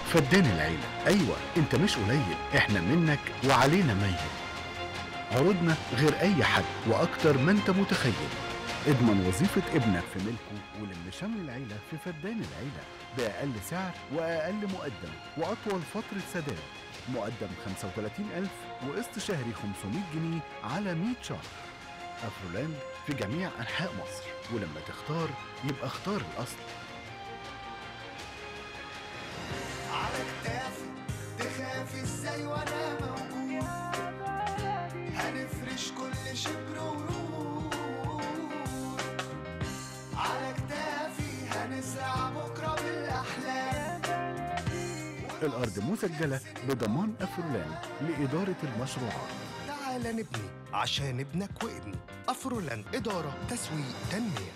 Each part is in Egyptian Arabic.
فدان العيلة أيوة أنت مش قليل إحنا منك وعلينا ميت عروضنا غير أي حد وأكتر ما أنت متخيل اضمن وظيفة ابنك في ملكه ولم شمل العيلة في فدان العيلة بأقل سعر وأقل مقدم وأطول فترة سداد مقدم 35000 وقسط شهري 500 جنيه على 100 شهر أفرولاند في جميع أنحاء مصر ولما تختار يبقى اختار الأصل على كتافي تخافي ازاي وانا موجود هنفرش كل شبر ورود على كتافي هنزرع بكره بالاحلام الأرض مسجلة بضمان أفرولاند لإدارة المشروعات تعال نبني عشان ابنك وابني افرولاند اداره تسويق تنميه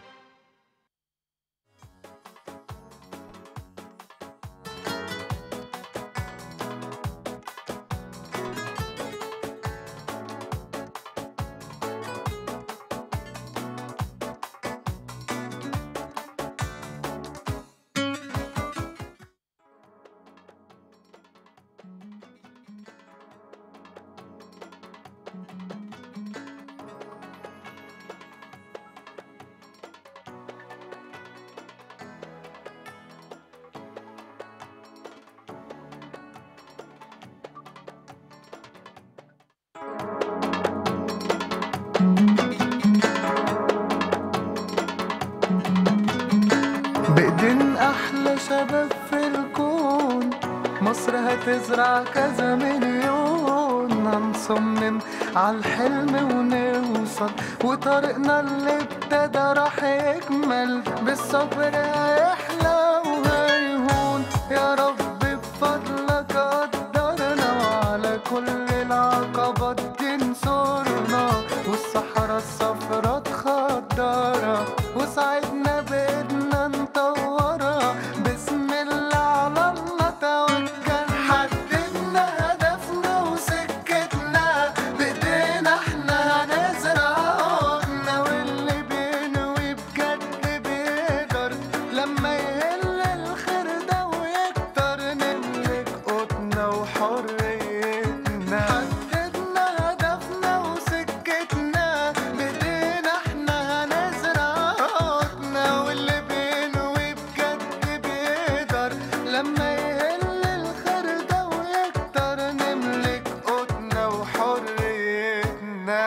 بإيدين أحلى شباب في الكون مصر هتزرع كذا مليون هنصمم عالحلم ونوصل وطريقنا اللي ابتدى راح يكمل بالصبر هيحلى وهيهون يا رب بفضلك قدرنا وعلى كل العقبات تنصرنا والصحراء الصفرا تخضرها وساعدنا بإيدنا نطورها بسم الله على الله توكل حددنا هدفنا وسكتنا بإيدينا احنا هنزرع عودنا واللي بينوي بجد بيقدر لما يهل الخير ده ويكتر نملك قوتنا وحريتنا حددنا هدفنا وسكتنا بإيدينا احنا هنزرع عودنا واللي بينوي بجد بيقدر لما يهل الخير ده ويكتر نملك قوتنا وحريتنا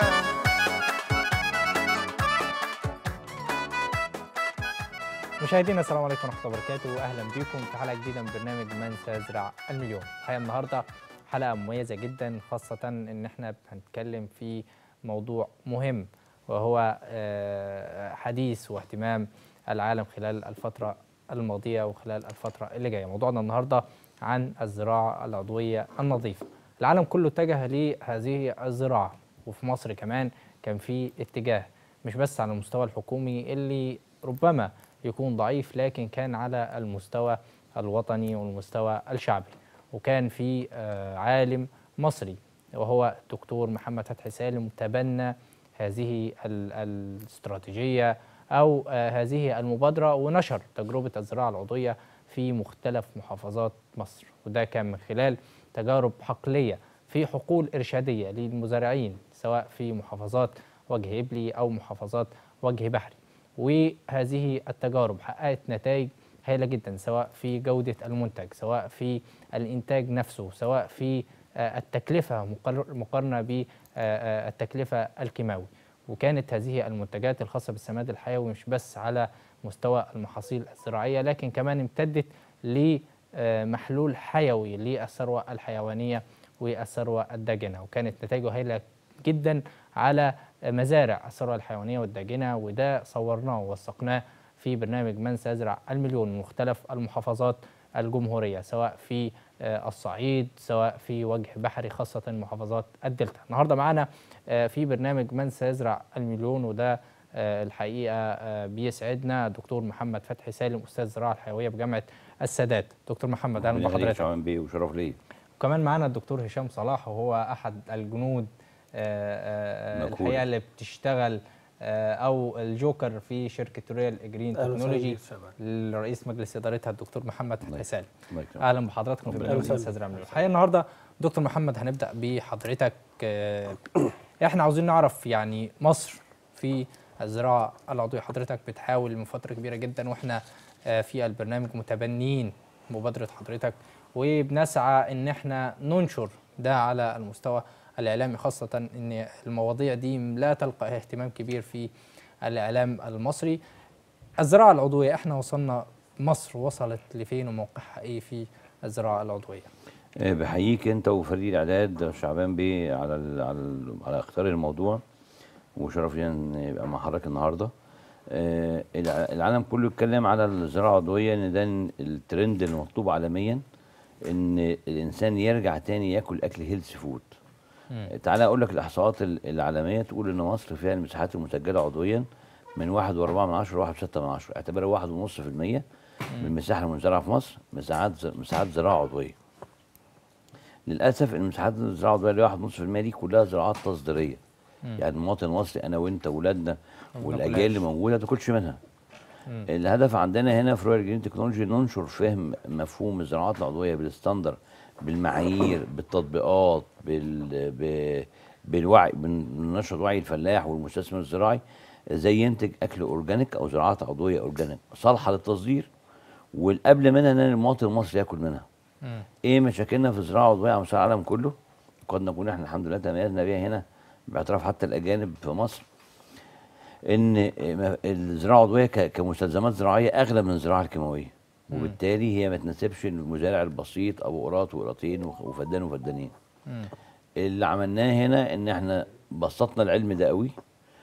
مشاهدينا السلام عليكم ورحمه الله وبركاته واهلا بكم في حلقه جديده من برنامج من سيزرع المليون الحقيقه النهارده حلقه مميزه جدا خاصه ان احنا هنتكلم في موضوع مهم وهو آه، حديث واهتمام العالم خلال الفتره الماضيه وخلال الفتره اللي جايه موضوعنا النهارده عن الزراعه العضويه النظيفه العالم كله اتجه لهذه الزراعه وفي مصر كمان كان في اتجاه مش بس على المستوى الحكومي اللي ربما يكون ضعيف لكن كان على المستوى الوطني والمستوى الشعبي وكان في آه، عالم مصري وهو الدكتور محمد فتحي سالم تبنى هذه ال- الاستراتيجية أو آه، هذه المبادرة ونشر تجربة الزراعة العضوية في مختلف محافظات مصر وده كان من خلال تجارب حقلية في حقول إرشادية للمزارعين سواء في محافظات وجه إبلي أو محافظات وجه بحري وهذه التجارب حققت نتائج هائلة جدا سواء في جودة المنتج سواء في الإنتاج نفسه سواء في آه، التكلفة مقر- مقارنة بالتكلفة الكيماوي وكانت هذه المنتجات الخاصة بالسماد الحيوي مش بس على مستوى المحاصيل الزراعية لكن كمان امتدت لمحلول حيوي للثروة الحيوانية والثروة الداجنة وكانت نتائجه هائلة جدا على مزارع الثروة الحيوانية والداجنة وده صورناه ووثقناه في برنامج من سيزرع المليون من مختلف المحافظات الجمهورية سواء في آه، الصعيد سواء في وجه بحري خاصة محافظات الدلتا النهاردة معنا آه، في برنامج من سيزرع المليون وده آه، الحقيقة آه، بيسعدنا الدكتور محمد فتحي سالم أستاذ الزراعة الحيوية بجامعة السادات دكتور محمد أهلا ربنا يخليك بحضرتك شعبان بيه وشرف ليا وكمان معانا الدكتور هشام صلاح وهو احد الجنود آه، آه، مكهول. الحقيقه اللي بتشتغل آه، او الجوكر في شركه ريال جرين أهلا وسهلا تكنولوجي بيك سامع. لرئيس مجلس ادارتها الدكتور محمد الله حسان الله يكرمك. اهلا بحضراتكم في ربنا برنامج يخليك. استاذ رملي الحقيقه النهارده دكتور محمد هنبدا بحضرتك آه، احنا عاوزين نعرف يعني مصر في الزراعه العضويه حضرتك بتحاول من فتره كبيره جدا واحنا آه، في البرنامج متبنين مبادره حضرتك وبنسعى ان احنا ننشر ده على المستوى الاعلامي خاصه ان المواضيع دي لا تلقى اهتمام كبير في الاعلام المصري الزراعه العضويه احنا وصلنا مصر وصلت لفين وموقعها ايه في الزراعه العضويه آه، بحييك انت وفريق الاعداد شعبان بيه على ال على ال على اختيار الموضوع وشرف لي ان يبقى مع حضرتك النهارده آه، الع- العالم كله اتكلم على الزراعه العضويه ان ده الترند المطلوب عالميا ان الانسان يرجع تاني ياكل اكل هيلث فود تعالى اقول لك الاحصاءات ال- العالميه تقول ان مصر فيها المساحات المسجله عضويا من واحد واربعة من عشرة لواحد وستة من عشرة اعتبرها واحد ونص في المية من المساحة المزرعة في مصر مساحات ز- مساحات زراعة عضوية للأسف المساحات الزراعة العضوية اللي واحد ونص في المية دي كلها زراعات تصديرية يعني المواطن المصري أنا وأنت وولادنا والأجيال اللي موجودة ما تاكلش منها الهدف عندنا هنا في رويال جرين تكنولوجي ننشر فهم مفهوم الزراعات العضويه بالستاندر بالمعايير بالتطبيقات بال ب... بالوعي بننشر وعي الفلاح والمستثمر الزراعي ازاي ينتج اكل اورجانيك او زراعات عضويه اورجانيك صالحه للتصدير والقبل منها ان المواطن المصري ياكل منها مم. ايه مشاكلنا في الزراعه العضويه على مستوى العالم كله قد نكون احنا الحمد لله تميزنا بيها هنا باعتراف حتى الاجانب في مصر ان الزراعه العضويه ك- كمستلزمات زراعيه اغلى من الزراعه الكيماويه وبالتالي هي ما تناسبش المزارع البسيط ابو قراط وقراطين وخ- وفدان وفدانين مم. اللي عملناه هنا ان احنا بسطنا العلم ده قوي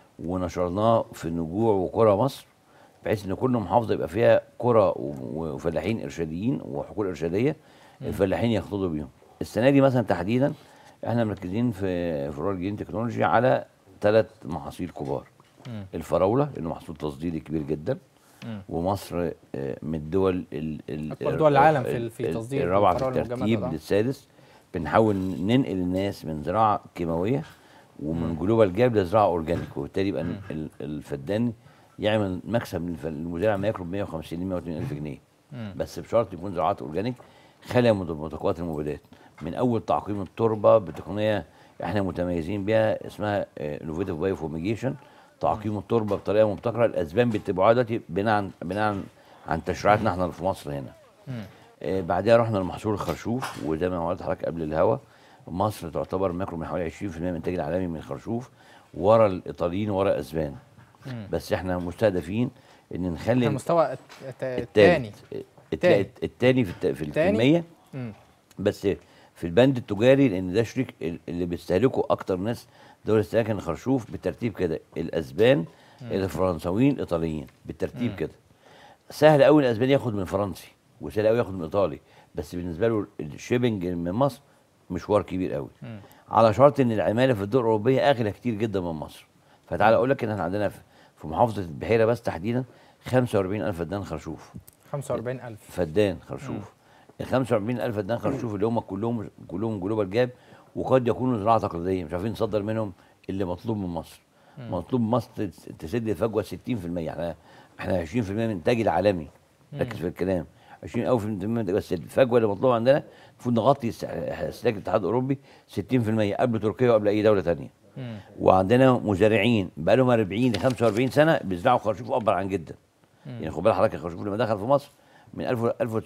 ونشرناه في نجوع وقرى مصر بحيث ان كل محافظه يبقى فيها قرى و- وفلاحين ارشاديين وحقول ارشاديه الفلاحين يخططوا بيهم السنه دي مثلا تحديدا احنا مركزين في في رويال جرين تكنولوجي على ثلاث محاصيل كبار مم. الفراوله لانه محصول تصديري كبير جدا مم. ومصر آه، من الدول ال- ال- أكبر دول العالم في ال- ال- في ال- تصدير الرابعه في الفراولة والجماد الترتيب ده. للسادس بنحاول ننقل الناس من زراعه كيماويه ومن جلوبال جاب لزراعه اورجانيك وبالتالي يبقى ال- الفدان يعمل مكسب للف- للمزارع ما يقرب 150 ل 180 الف جنيه مم. بس بشرط يكون زراعات اورجانيك خاليه من متقوات المبيدات من اول تعقيم التربه بتقنيه احنا متميزين بيها اسمها انوفيتيف بايو فوميجيشن تعقيم التربه بطريقه مبتكره الاسبان بيتبعوها دلوقتي بناء عن بناء عن, عن تشريعاتنا احنا في مصر هنا مم. آه، بعدها رحنا لمحصول الخرشوف وزي ما قلت لحضرتك قبل الهوا مصر تعتبر ماكرو من حوالي 20% من الانتاج العالمي من الخرشوف ورا الايطاليين ورا اسبان مم. بس احنا مستهدفين ان نخلي على المستوى الت- الت- الثاني التالت التالت التاني في الت- في التاني؟ الكميه مم. بس في البند التجاري لان ده شريك ال- اللي بيستهلكوا اكتر ناس دول استهلاك الخرشوف بالترتيب كده الاسبان الفرنساويين الايطاليين بالترتيب كده سهل قوي الاسباني ياخد من فرنسي وسهل قوي ياخد من ايطالي بس بالنسبه له الشيبنج من مصر مشوار كبير قوي مم. على شرط ان العماله في الدول الاوروبيه اغلى كتير جدا من مصر فتعال اقول لك ان احنا عندنا في في محافظه البحيره بس تحديدا 45000 فدان خرشوف 45000 فدان خرشوف ال 45000 فدان خرشوف اللي هم كلهم كلهم جلوبال جاب وقد يكونوا زراعه تقليديه مش عارفين نصدر منهم اللي مطلوب من مصر مطلوب من مصر تس- تسد الفجوه 60% احنا احنا 20% من الانتاج العالمي ركز في الكلام 20 او في من بس الفجوه اللي مطلوبه عندنا المفروض نغطي است- استهلاك الاتحاد الاوروبي 60% قبل تركيا وقبل اي دوله ثانيه مم. وعندنا مزارعين بقى لهم 40 ل 45 سنه بيزرعوا خرشوف اكبر عن جدا يعني خد بالك حضرتك الخرشوف لما دخل في مصر من 1000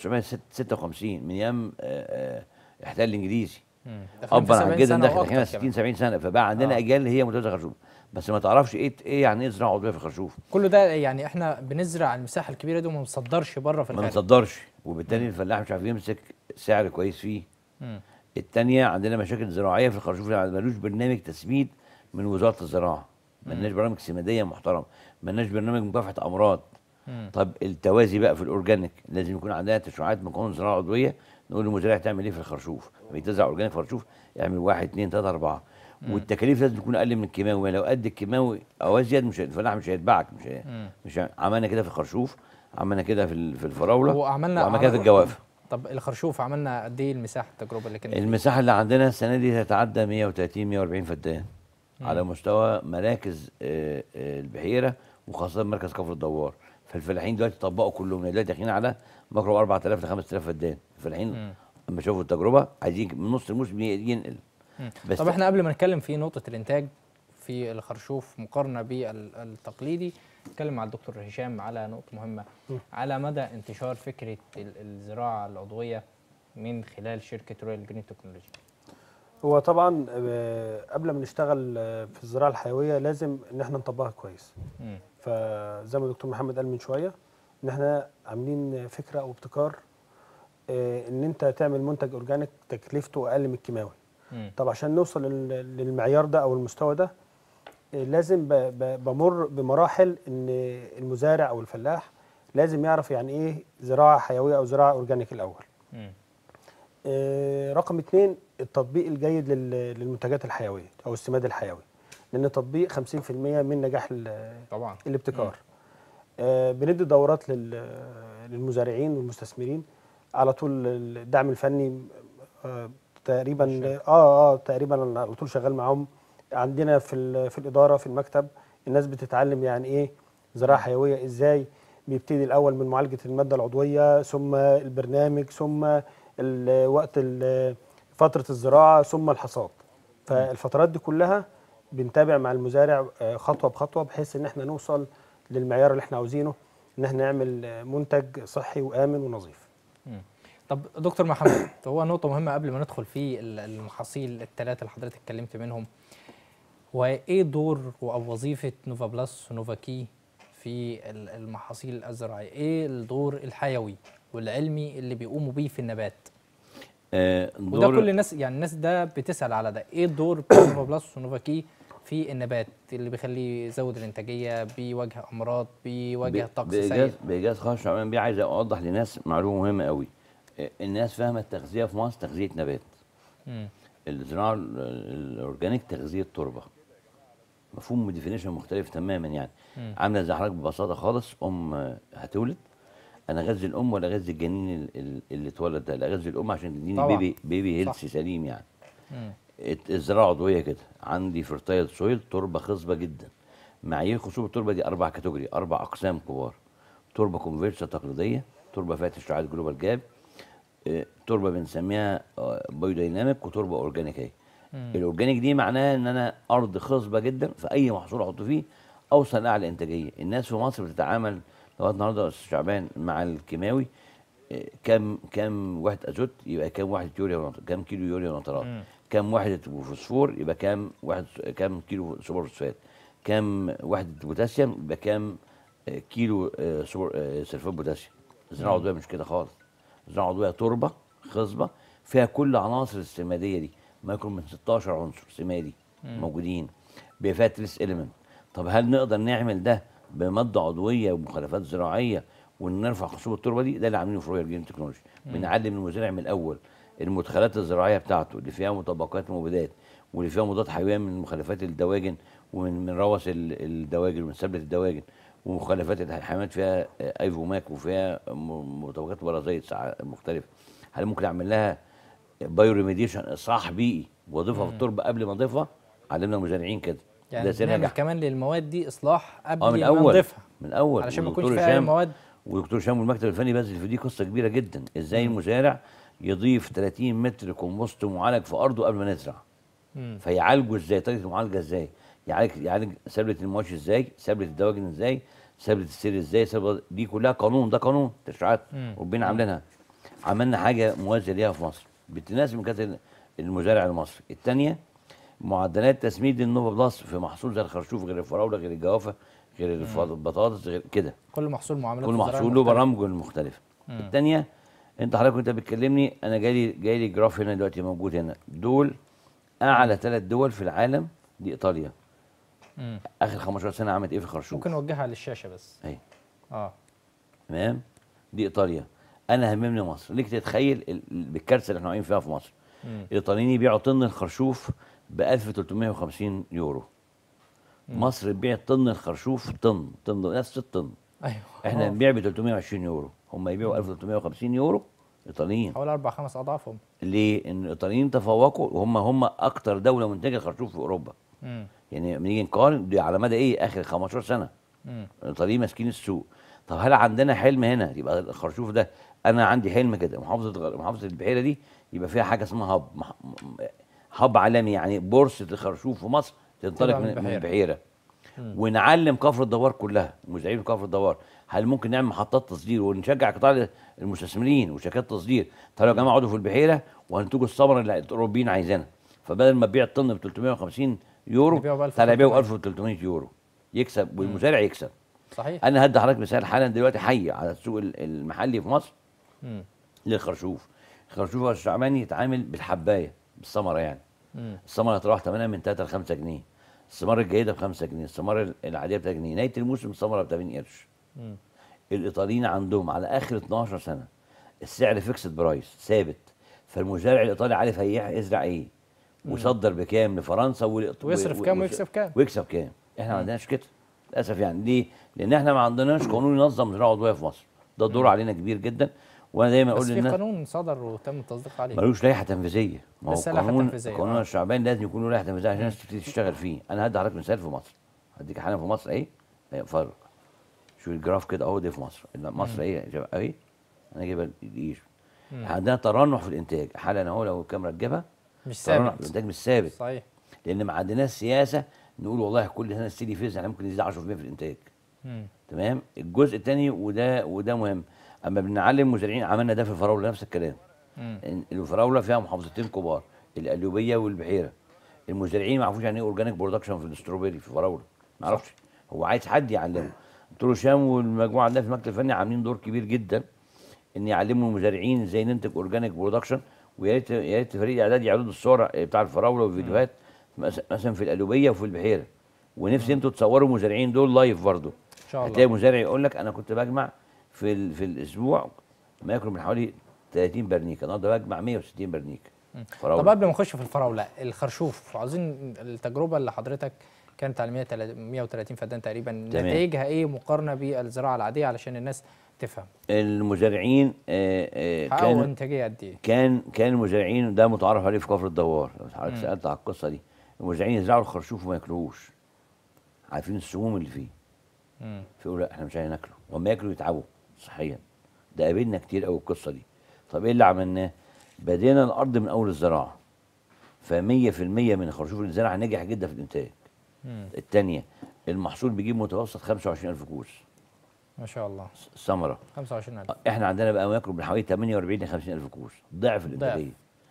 1956 من ايام آه، آه، احتلال الانجليزي مم. داخلين في اكبر عن 70 جدا سنة داخل وأكتر احنا كمان. 60 70 سنه فبقى عندنا آه. اجيال هي متجوزه خرشوف بس ما تعرفش ايه ايه يعني ايه زراعه عضويه في الخرشوف كل ده يعني احنا بنزرع المساحه الكبيره دي وما بنصدرش بره في ما الخارج بنصدرش وبالتالي الفلاح مش عارف يمسك سعر كويس فيه مم. التانية عندنا مشاكل زراعيه في الخرشوف لأن ملوش برنامج تسميد من وزاره الزراعه ملناش برامج سماديه محترم ملناش برنامج مكافحه امراض مم. طب التوازي بقى في الاورجانيك لازم يكون عندنا تشريعات من قانون الزراعه العضويه نقول للمزارع تعمل ايه في الخرشوف لما تزرع اورجانيك في الخرشوف اعمل واحد اثنين ثلاثه اربعه والتكاليف لازم تكون اقل من الكيماوي لو قد الكيماوي او ازيد مش الفلاح مش هيتبعك مش هي... مم. مش هي... عملنا كده في الخرشوف عملنا كده في ال- في الفراوله وعملنا وعملنا كده في عمل- الجوافه طب الخرشوف عملنا قد ايه المساحه التجربه اللي كانت فيه؟ المساحه اللي عندنا السنه دي تتعدى 130 140 فدان على مستوى مراكز آه، آه، البحيره وخاصه مركز كفر الدوار فالفلاحين دلوقتي طبقوا كلهم دلوقتي داخلين على مكرو 4000 ل 5000 فدان الفلاحين لما شافوا التجربه عايزين من نص الموسم ينقل بس طب احنا قبل ما نتكلم في نقطه الانتاج في الخرشوف مقارنه بالتقليدي نتكلم مع الدكتور هشام على نقطه مهمه على مدى انتشار فكره ال- الزراعه العضويه من خلال شركه رويال جرين تكنولوجي هو طبعا آه، قبل ما نشتغل آه، في الزراعه الحيويه لازم ان احنا نطبقها كويس مم. فزي ما الدكتور محمد قال من شويه ان احنا عاملين فكره او ابتكار آه، ان انت تعمل منتج اورجانيك تكلفته اقل من الكيماوي مم. طب عشان نوصل لل- للمعيار ده او المستوى ده آه، لازم ب- ب- بمر بمراحل ان المزارع او الفلاح لازم يعرف يعني ايه زراعه حيويه او زراعه اورجانيك الاول مم. آه، رقم اتنين التطبيق الجيد لل- للمنتجات الحيويه او السماد الحيوي لان التطبيق 50% من نجاح ال- طبعا الابتكار آه، بندي دورات لل- للمزارعين والمستثمرين على طول الدعم الفني آه، تقريبا اه اه تقريبا أنا على طول شغال معاهم عندنا في ال- في الاداره في المكتب الناس بتتعلم يعني ايه زراعه حيويه ازاي بيبتدي الاول من معالجه الماده العضويه ثم البرنامج ثم ال- وقت ال- فتره الزراعه ثم الحصاد فالفترات دي كلها بنتابع مع المزارع آه، خطوه بخطوه بحيث ان احنا نوصل للمعيار اللي احنا عاوزينه ان احنا نعمل آه، منتج صحي وامن ونظيف طب دكتور محمد هو نقطة مهمة قبل ما ندخل في ال- المحاصيل الثلاثة اللي حضرتك اتكلمت منهم هو ايه دور او وظيفة نوفا بلس ونوفا كي في ال- المحاصيل الزراعية؟ ايه الدور الحيوي والعلمي اللي بيقوموا بيه في النبات؟ آه، وده دور- كل الناس يعني الناس ده بتسأل على ده، ايه الدور بتاع نوفا بلس ونوفا كي في النبات اللي بيخليه يزود الانتاجية بيواجه امراض بيواجه ب- طقس بإيجاز سيء بإيجاز خاص شعبان بيه عايز أوضح لناس معلومة مهمة قوي آه، الناس فاهمة التغذية في مصر تغذية نبات مم. الزراعة ال- الأورجانيك تغذية تربة مفهوم وديفينيشن مختلف تماما يعني مم. عاملة زي حضرتك ببساطة خالص أم آه، هتولد أنا أغذي الأم ولا أغذي الجنين ال- ال- اللي اتولد ده لا أغذي الأم عشان تديني طبعاً. بيبي بيبي صح. هيلثي سليم يعني مم. الت- الزراعه عضويه كده عندي فرتايل سويل تربه خصبه جدا معايير خصوبه التربه دي اربع كاتيجوري اربع اقسام كبار تربه كونفيرشا تقليديه تربه فيها تشريعات جلوبال جاب آه، تربه بنسميها بايودايناميك وتربه اورجانيكيه الاورجانيك دي معناها ان انا ارض خصبه جدا في اي محصول احطه فيه اوصل لاعلى انتاجيه الناس في مصر بتتعامل لغايه النهارده يا استاذ شعبان مع الكيماوي آه، كم كم واحد ازوت يبقى كم واحد يوريا ونط- كم كيلو يوريا ونطرات كم وحده فوسفور يبقى كم واحد كم كيلو سوبر فوسفات كم وحده بوتاسيوم يبقى كم آه، كيلو آه، سوبر آه، سلفات بوتاسيوم الزراعه العضويه مش كده خالص الزراعه العضويه تربه خصبه فيها كل عناصر السماديه دي ما يكون من 16 عنصر سمادي موجودين بيبقى فيها تريس اليمنت طب هل نقدر نعمل ده بماده عضويه ومخلفات زراعيه ونرفع خصوبه التربه دي ده اللي عاملينه في رويال جرين تكنولوجي بنعلم المزارع من الاول المدخلات الزراعيه بتاعته اللي فيها مطبقات مبيدات واللي فيها مضاد حيويه من مخلفات الدواجن ومن من روث ال- الدواجن ومن سبله الدواجن ومخلفات الحيوانات فيها آه، ايفوماك وفيها م- مطبقات برازيت ساعة- مختلفه هل ممكن اعمل لها بايو ريميديشن اصلاح بيئي واضيفها في التربه قبل ما اضيفها علمنا المزارعين كده يعني سر نعمل نجاح. كمان للمواد دي اصلاح قبل اه من ما الاول نضيفها من الاول علشان ما ودكتور يكونش فيها اي هشام- مواد ودكتور هشام والمكتب الفني بذل في دي قصه كبيره جدا ازاي المزارع يضيف 30 متر كومبوست معالج في ارضه قبل ما نزرع مم. فيعالجه ازاي طريقه المعالجه ازاي يعالج يعالج سبله المواشي ازاي سبله الدواجن ازاي سبله السير ازاي سبلة دي كلها قانون ده قانون تشريعات مم. ربنا عاملينها عملنا حاجه موازيه ليها في مصر بتناسب مكانه المزارع المصري الثانيه معدلات تسميد النوفا بلس في محصول زي الخرشوف غير الفراوله غير الجوافه غير الف- البطاطس غير كده كل محصول معاملات كل الزراعة محصول له مختلفة. برامجه المختلفه الثانيه انت حضرتك وانت بتكلمني انا جالي جالي جراف هنا دلوقتي موجود هنا دول اعلى ثلاث دول في العالم دي ايطاليا مم. اخر 15 سنه عملت ايه في الخرشوف ممكن نوجهها للشاشه بس اهي اه تمام دي ايطاليا انا هممني مصر ليك تتخيل ال- ال- بالكارثه اللي احنا واقعين فيها في مصر مم. الايطاليين يبيعوا طن الخرشوف ب 1350 يورو مصر تبيع طن الخرشوف طن طن نفس الطن ايوه احنا آه. نبيع ب 320 يورو هم يبيعوا 1350 يورو ايطاليين حوالي اربع خمس اضعافهم ليه؟ ان الايطاليين تفوقوا وهم هم اكتر دوله منتجه خرشوف في اوروبا مم. يعني لما نيجي نقارن دي على مدى ايه اخر 15 سنه مم. الايطاليين ماسكين السوق طب هل عندنا حلم هنا يبقى الخرشوف ده انا عندي حلم كده محافظه غ- محافظه البحيره دي يبقى فيها حاجه اسمها هب مح- م- هب عالمي يعني بورصه الخرشوف في مصر تنطلق تبقى من من, من البحيرة. البحيره ونعلم كفر الدوار كلها المزارعين في كفر الدوار هل ممكن نعمل محطات تصدير ونشجع قطاع المستثمرين وشركات تصدير تعالوا يا جماعه اقعدوا في البحيره وهنتجوا الثمره اللي الاوروبيين عايزينها فبدل ما تبيع الطن ب 350 يورو نبيعه ب 1300. تعالى يبيعوا 1300 يورو يكسب والمزارع يكسب صحيح انا هدي حضرتك مثال حالا دلوقتي حي على السوق ال- المحلي في مصر مم. للخرشوف الخرشوف الشعباني يتعامل بالحبايه بالثمره يعني مم. الثمره هتروح ثمنها من 3 ل 5 جنيه الثمار الجيده ب 5 جنيه الثمار العاديه ب 3 جنيه نهايه الموسم الثمره ب 80 قرش مم. الايطاليين عندهم على اخر 12 سنه السعر فيكسد برايس ثابت فالمزارع الايطالي عارف هيح- يزرع ايه ويصدر بكام لفرنسا والإيط- ويصرف و- كام و- ويكسب كام. ويكسب كام احنا ما عندناش كده للاسف يعني ليه لان احنا ما عندناش قانون ينظم الزراعه العضويه في مصر ده الدور علينا كبير جدا وانا دايما بس اقول في للناس قانون صدر وتم التصديق عليه ملوش لائحه تنفيذيه ما هو لسه لائحة قانون تنفيذية، قانون آه. الشعبان لازم يكون له لائحه تنفيذيه عشان الناس تبتدي تشتغل فيه انا هدي حضرتك مثال في مصر هديك حالا في مصر ايه أهي فرق شوف الجراف كده اهو ده في مصر لا، مصر ايه شوف اهي انا جايبها الايش عندنا ترنح في الانتاج حالا اهو لو الكاميرا تجيبها مش ترنح في ثابت الانتاج مش ثابت صحيح لان ما عندناش سياسه نقول والله كل سنه السيدي فيز احنا ممكن نزيد 10% في الانتاج مم. تمام الجزء الثاني وده وده مهم اما بنعلم المزارعين عملنا ده في الفراوله نفس الكلام مم. إن الفراوله فيها محافظتين كبار القليوبيه والبحيره المزارعين ما يعرفوش يعني ايه اورجانيك برودكشن في الاستروبيري في الفراوله ما يعرفش هو عايز حد يعلمه دكتور هشام والمجموعه عندنا في المكتب الفني عاملين دور كبير جدا ان يعلموا المزارعين ازاي ننتج اورجانيك برودكشن ويا ريت يا ريت فريق الاعداد يعرضوا الصور بتاع الفراوله والفيديوهات مس- مثلا في القليوبيه وفي البحيره ونفسي انتوا تصوروا المزارعين دول لايف برضه ان شاء هتلاقي الله مزارع يقول لك انا كنت بجمع في ال... في الاسبوع ما يقرب من حوالي 30 برنيكه النهارده بجمع 160 برنيكه فراولة. طب قبل ما نخش في الفراوله الخرشوف عاوزين التجربه اللي حضرتك كانت على 130 فدان تقريبا تمام. نتائجها ايه مقارنه بالزراعه العاديه علشان الناس تفهم المزارعين آه، آه، حققوا كان انتاجيه قد ايه كان كان المزارعين ده متعارف عليه في كفر الدوار لو حضرتك سالت على القصه دي المزارعين يزرعوا الخرشوف وما ياكلوهوش عارفين السموم اللي فيه مم. فيقولوا لا احنا مش هناكله وما ياكلوا يتعبوا صحيا ده قابلنا كتير قوي القصه دي طب ايه اللي عملناه بدينا الارض من اول الزراعه ف 100% من الخرشوف اللي اتزرع نجح جدا في الانتاج مم. الثانيه المحصول بيجيب متوسط 25000 كوس ما شاء الله ثمره 25000 احنا عندنا بقى ما يقرب من حوالي 48 ل 50000 كوس ضعف الانتاجيه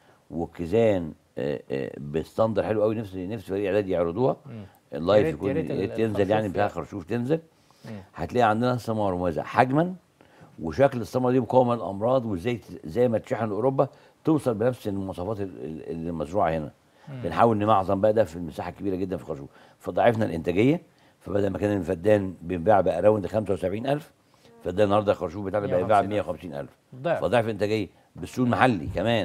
والكيزان آه، آه، بستاندر حلو قوي نفس نفس فريق اعداد يعرضوها مم. اللايف يا ريت- يكون يا ريت ال- تنزل يعني الخرشوف بتاع يعني. خرشوف تنزل مم. هتلاقي عندنا ثمار موزع حجما وشكل الثمره دي مقاومه للامراض وازاي ت- زي ما تشحن لاوروبا توصل بنفس المواصفات ال- ال- اللي المزروعه هنا بنحاول نمعظم بقى ده في المساحه الكبيره جدا في الخرشوف فضاعفنا الانتاجيه فبدل ما كان الفدان بينباع بقى راوند 75000 فده النهارده الخرشوف بتاعنا بقى يتباع ب 150000 ضعف. فضعف انتاجيه بالسوق المحلي كمان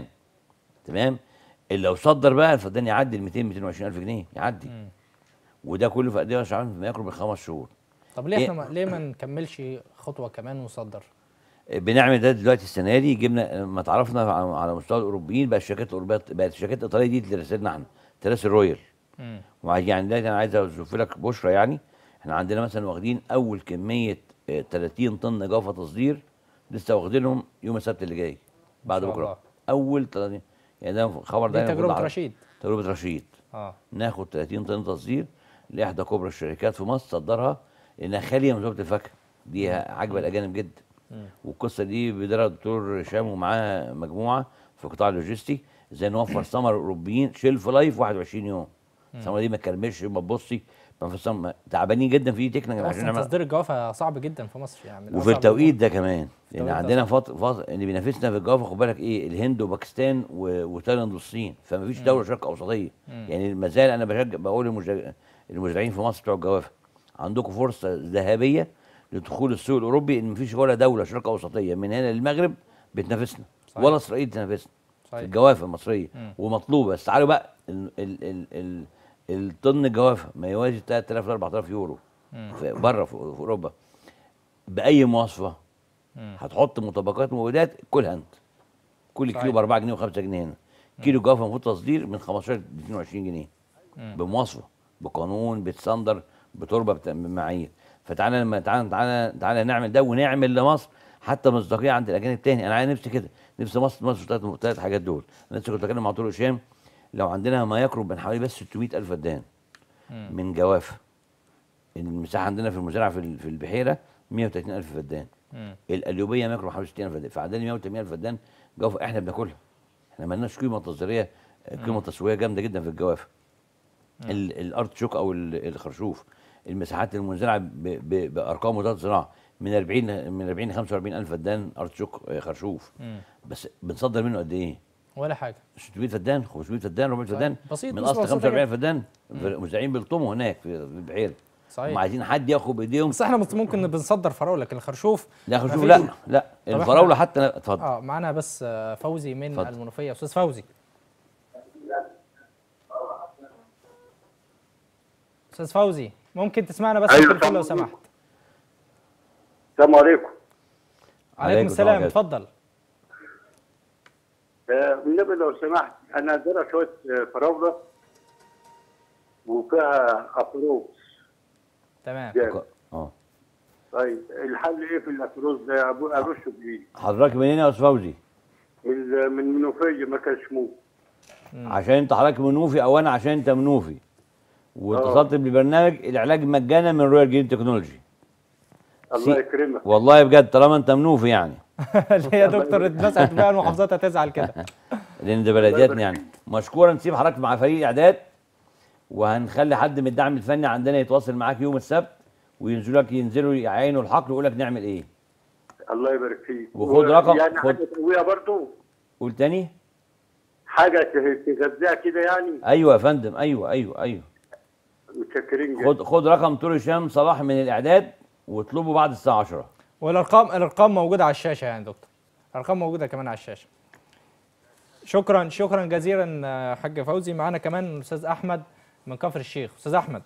تمام اللي لو صدر بقى الفدان يعدي ال 200 220000 جنيه يعدي مم. وده كله في قد ايه يا شعبان ما يقرب من خمس شهور طب ليه إيه؟ احنا ما ليه ما نكملش خطوه كمان ونصدر بنعمل ده دلوقتي السنه دي جبنا لما اتعرفنا على على مستوى الاوروبيين بقى الشركات الاوروبيه بقت الشركات الايطاليه دي اللي رسلنا احنا تراسل رويال مم. وعايز- يعني دلوقتي انا عايز اشوف لك بشرى يعني احنا عندنا مثلا واخدين اول كميه آه، 30 طن جافه تصدير لسه واخدينهم يوم السبت اللي جاي بعد شاء بكره الله. اول 30 يعني ده خبر ده دي أنا تجربه المفروض أعرف. رشيد تجربه رشيد اه ناخد 30 طن تصدير لاحدى كبرى الشركات في مصر تصدرها لانها خاليه من زبده الفاكهه دي عاجبه الاجانب جدا والقصه دي بيديرها الدكتور هشام ومعاه مجموعه في قطاع اللوجستي ازاي نوفر ثمر الاوروبيين شيلف لايف 21 يوم الثمره دي ما تكرمش ما تبصي ما في ثمر- تعبانين جدا في تكنيكال عشان اصلا نعمل تصدير الجوافه صعب جدا في مصر يعني من وفي أصعب التوقيت ده كمان لان التوقيت ده عندنا صعب. فتره فتره اللي بينافسنا في الجوافه خد بالك ايه الهند وباكستان و- وتايلاند والصين فما فيش دوله شرق اوسطيه يعني ما زال انا بشجع بقول للمزارع- المزارعين في مصر بتوع الجوافه عندكم فرصه ذهبيه لدخول السوق الاوروبي ان ما فيش ولا دوله شرق اوسطيه من هنا للمغرب بتنافسنا صحيح. ولا اسرائيل تنافسنا في صحيح. الجوافه المصريه مم. ومطلوبه بس تعالوا بقى ال ال ال ال الطن الجوافه ما يوازي 3000 ل 4000 يورو مم. في بره في, في اوروبا باي مواصفه مم. هتحط مطبقات مبيدات كلها انت كل صحيح. كيلو ب 4 جنيه و5 جنيه هنا كيلو جوافه المفروض تصدير من 15 ل 22 جنيه مم. بمواصفه بقانون بتصدر بتربه بت- بمعايير فتعالى لما تعالى تعالى تعالى نعمل ده ونعمل لمصر حتى مصداقيه عند الاجانب تاني انا عايز نفسي كده نفسي مصر مصر ثلاث ثلاث حاجات دول انا لسه كنت بتكلم مع طارق هشام لو عندنا ما يقرب من حوالي بس 600 الف فدان من جواف المساحه عندنا في المزارع في ال- في البحيره 130 الف فدان مم. القليوبيه ما يقرب حوالي 60 الف فدان فعندنا 180 الف فدان جوافه احنا بناكلها احنا ما لناش قيمه تصديريه قيمه تسويقيه جامده جدا في الجوافه ال- الارض شوك او ال- الخرشوف المساحات المنزرعه ب- ب- بارقام وزاره الزراعه من 40 من 40 ل 45 الف فدان ارض شوك آه، خرشوف مم. بس بنصدر منه قد ايه؟ ولا حاجه 600 فدان 500 فدان 400 صحيح. فدان بسيط، من نسبة اصل بسيطة 45 جدا. فدان مزارعين بيلطموا هناك في في البحيره هم صحيح عايزين حد ياخد بايديهم بس احنا ممكن بنصدر فراوله لكن الخرشوف لا خرشوف مفيش- لا لا طب إحنا- الفراوله حتى لا اتفضل اه معانا بس آه، فوزي من اتفضل. المنوفيه استاذ فوزي استاذ فوزي ممكن تسمعنا بس أيوة، بالتليفون لو سامع. سمحت السلام عليكم عليكم السلام السلام ورحمة اتفضل آه، بالنبي لو سمحت انا عندنا شويه آه، فراوله وفيها افروز تمام جامد اه طيب الحل ايه في الافروز ده أبو- ارشه بايه؟ حضرتك منين يا استاذ فوزي؟ من من منوفيه مكان شموع عشان انت حضرتك منوفي او انا عشان انت منوفي واتصلت بالبرنامج العلاج مجانا من رويال جرين تكنولوجي الله سي- يكرمك والله بجد طالما انت منوفي يعني اللي هي دكتور الناس هتبقى المحافظات هتزعل كده لان ده بلدياتنا يعني مشكورا نسيب حضرتك مع فريق الاعداد وهنخلي حد من الدعم الفني عندنا يتواصل معاك يوم السبت وينزلوا لك ينزلوا يعينوا الحقل ويقول لك نعمل ايه الله يبارك فيك وخد رقم- يعني خد- حاجه تقويها برضه قول تاني حاجه ت- تغذيها كده يعني ايوه يا فندم ايوه ايوه ايوه متشكرين جدا خد خد رقم طول هشام صلاح من الاعداد واطلبه بعد الساعه 10 والارقام الارقام موجوده على الشاشه يعني دكتور الارقام موجوده كمان على الشاشه شكرا شكرا جزيلا آه، حاج فوزي معانا كمان الاستاذ احمد من كفر الشيخ استاذ احمد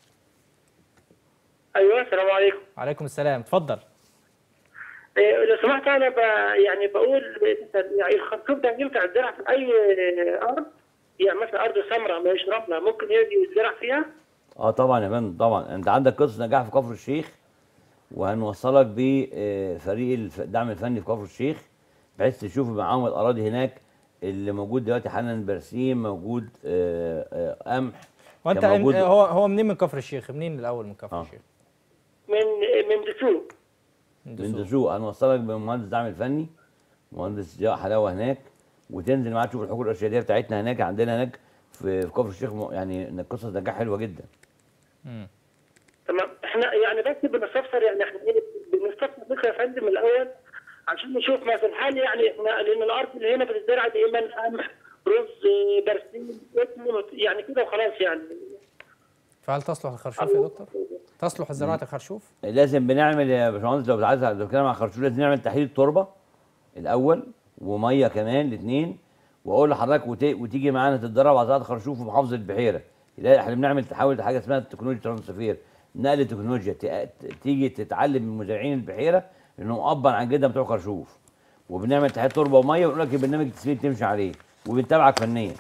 ايوه السلام عليكم عليكم السلام اتفضل إيه، لو سمحت انا ب... يعني بقول يعني الخرطوم ده ينفع يتزرع في اي ارض يعني مثلا ارض سمراء مش رمله ممكن يجي يتزرع فيها اه طبعا يا فندم طبعا انت عندك قصه نجاح في كفر الشيخ وهنوصلك بفريق الف- الدعم الفني في كفر الشيخ بحيث تشوف معاهم الاراضي هناك اللي موجود دلوقتي حالا برسيم موجود آه، آه، قمح وانت كان موجود- هو هو منين من كفر الشيخ منين الاول من كفر آه. الشيخ من من دسوق من دسوق. دسوق هنوصلك بمهندس دعم الفني مهندس ضياء حلاوه هناك وتنزل معاه تشوف الحقول الارشاديه بتاعتنا هناك عندنا هناك في في كفر الشيخ م- يعني قصص نجاح حلوه جدا مم. تمام احنا يعني بس بنستفسر يعني احنا ايه بنستفسر بك يا فندم الاول عشان نشوف مثلا هل يعني احنا لان الارض اللي هنا بتزرع دايما قمح رز إيه، برسيم قطن، يعني كده وخلاص يعني فهل تصلح الخرشوف يا دكتور تصلح زراعه الخرشوف لازم بنعمل يا باشمهندس لو عايز لو بتتكلم عن خرشوف لازم نعمل تحليل تربه الاول وميه كمان الاثنين واقول لحضرتك وت... وتيجي معانا تتدرب على زراعه خرشوف في محافظه البحيره لا احنا بنعمل تحول حاجه اسمها تكنولوجيا ترانسفير نقل التكنولوجيا ت... ت- تيجي تتعلم من مزارعين البحيره انهم ابا عن جدا بتوع خرشوف وبنعمل تحليل تربه وميه ونقول لك البرنامج التسميد تمشي عليه وبنتابعك فنيا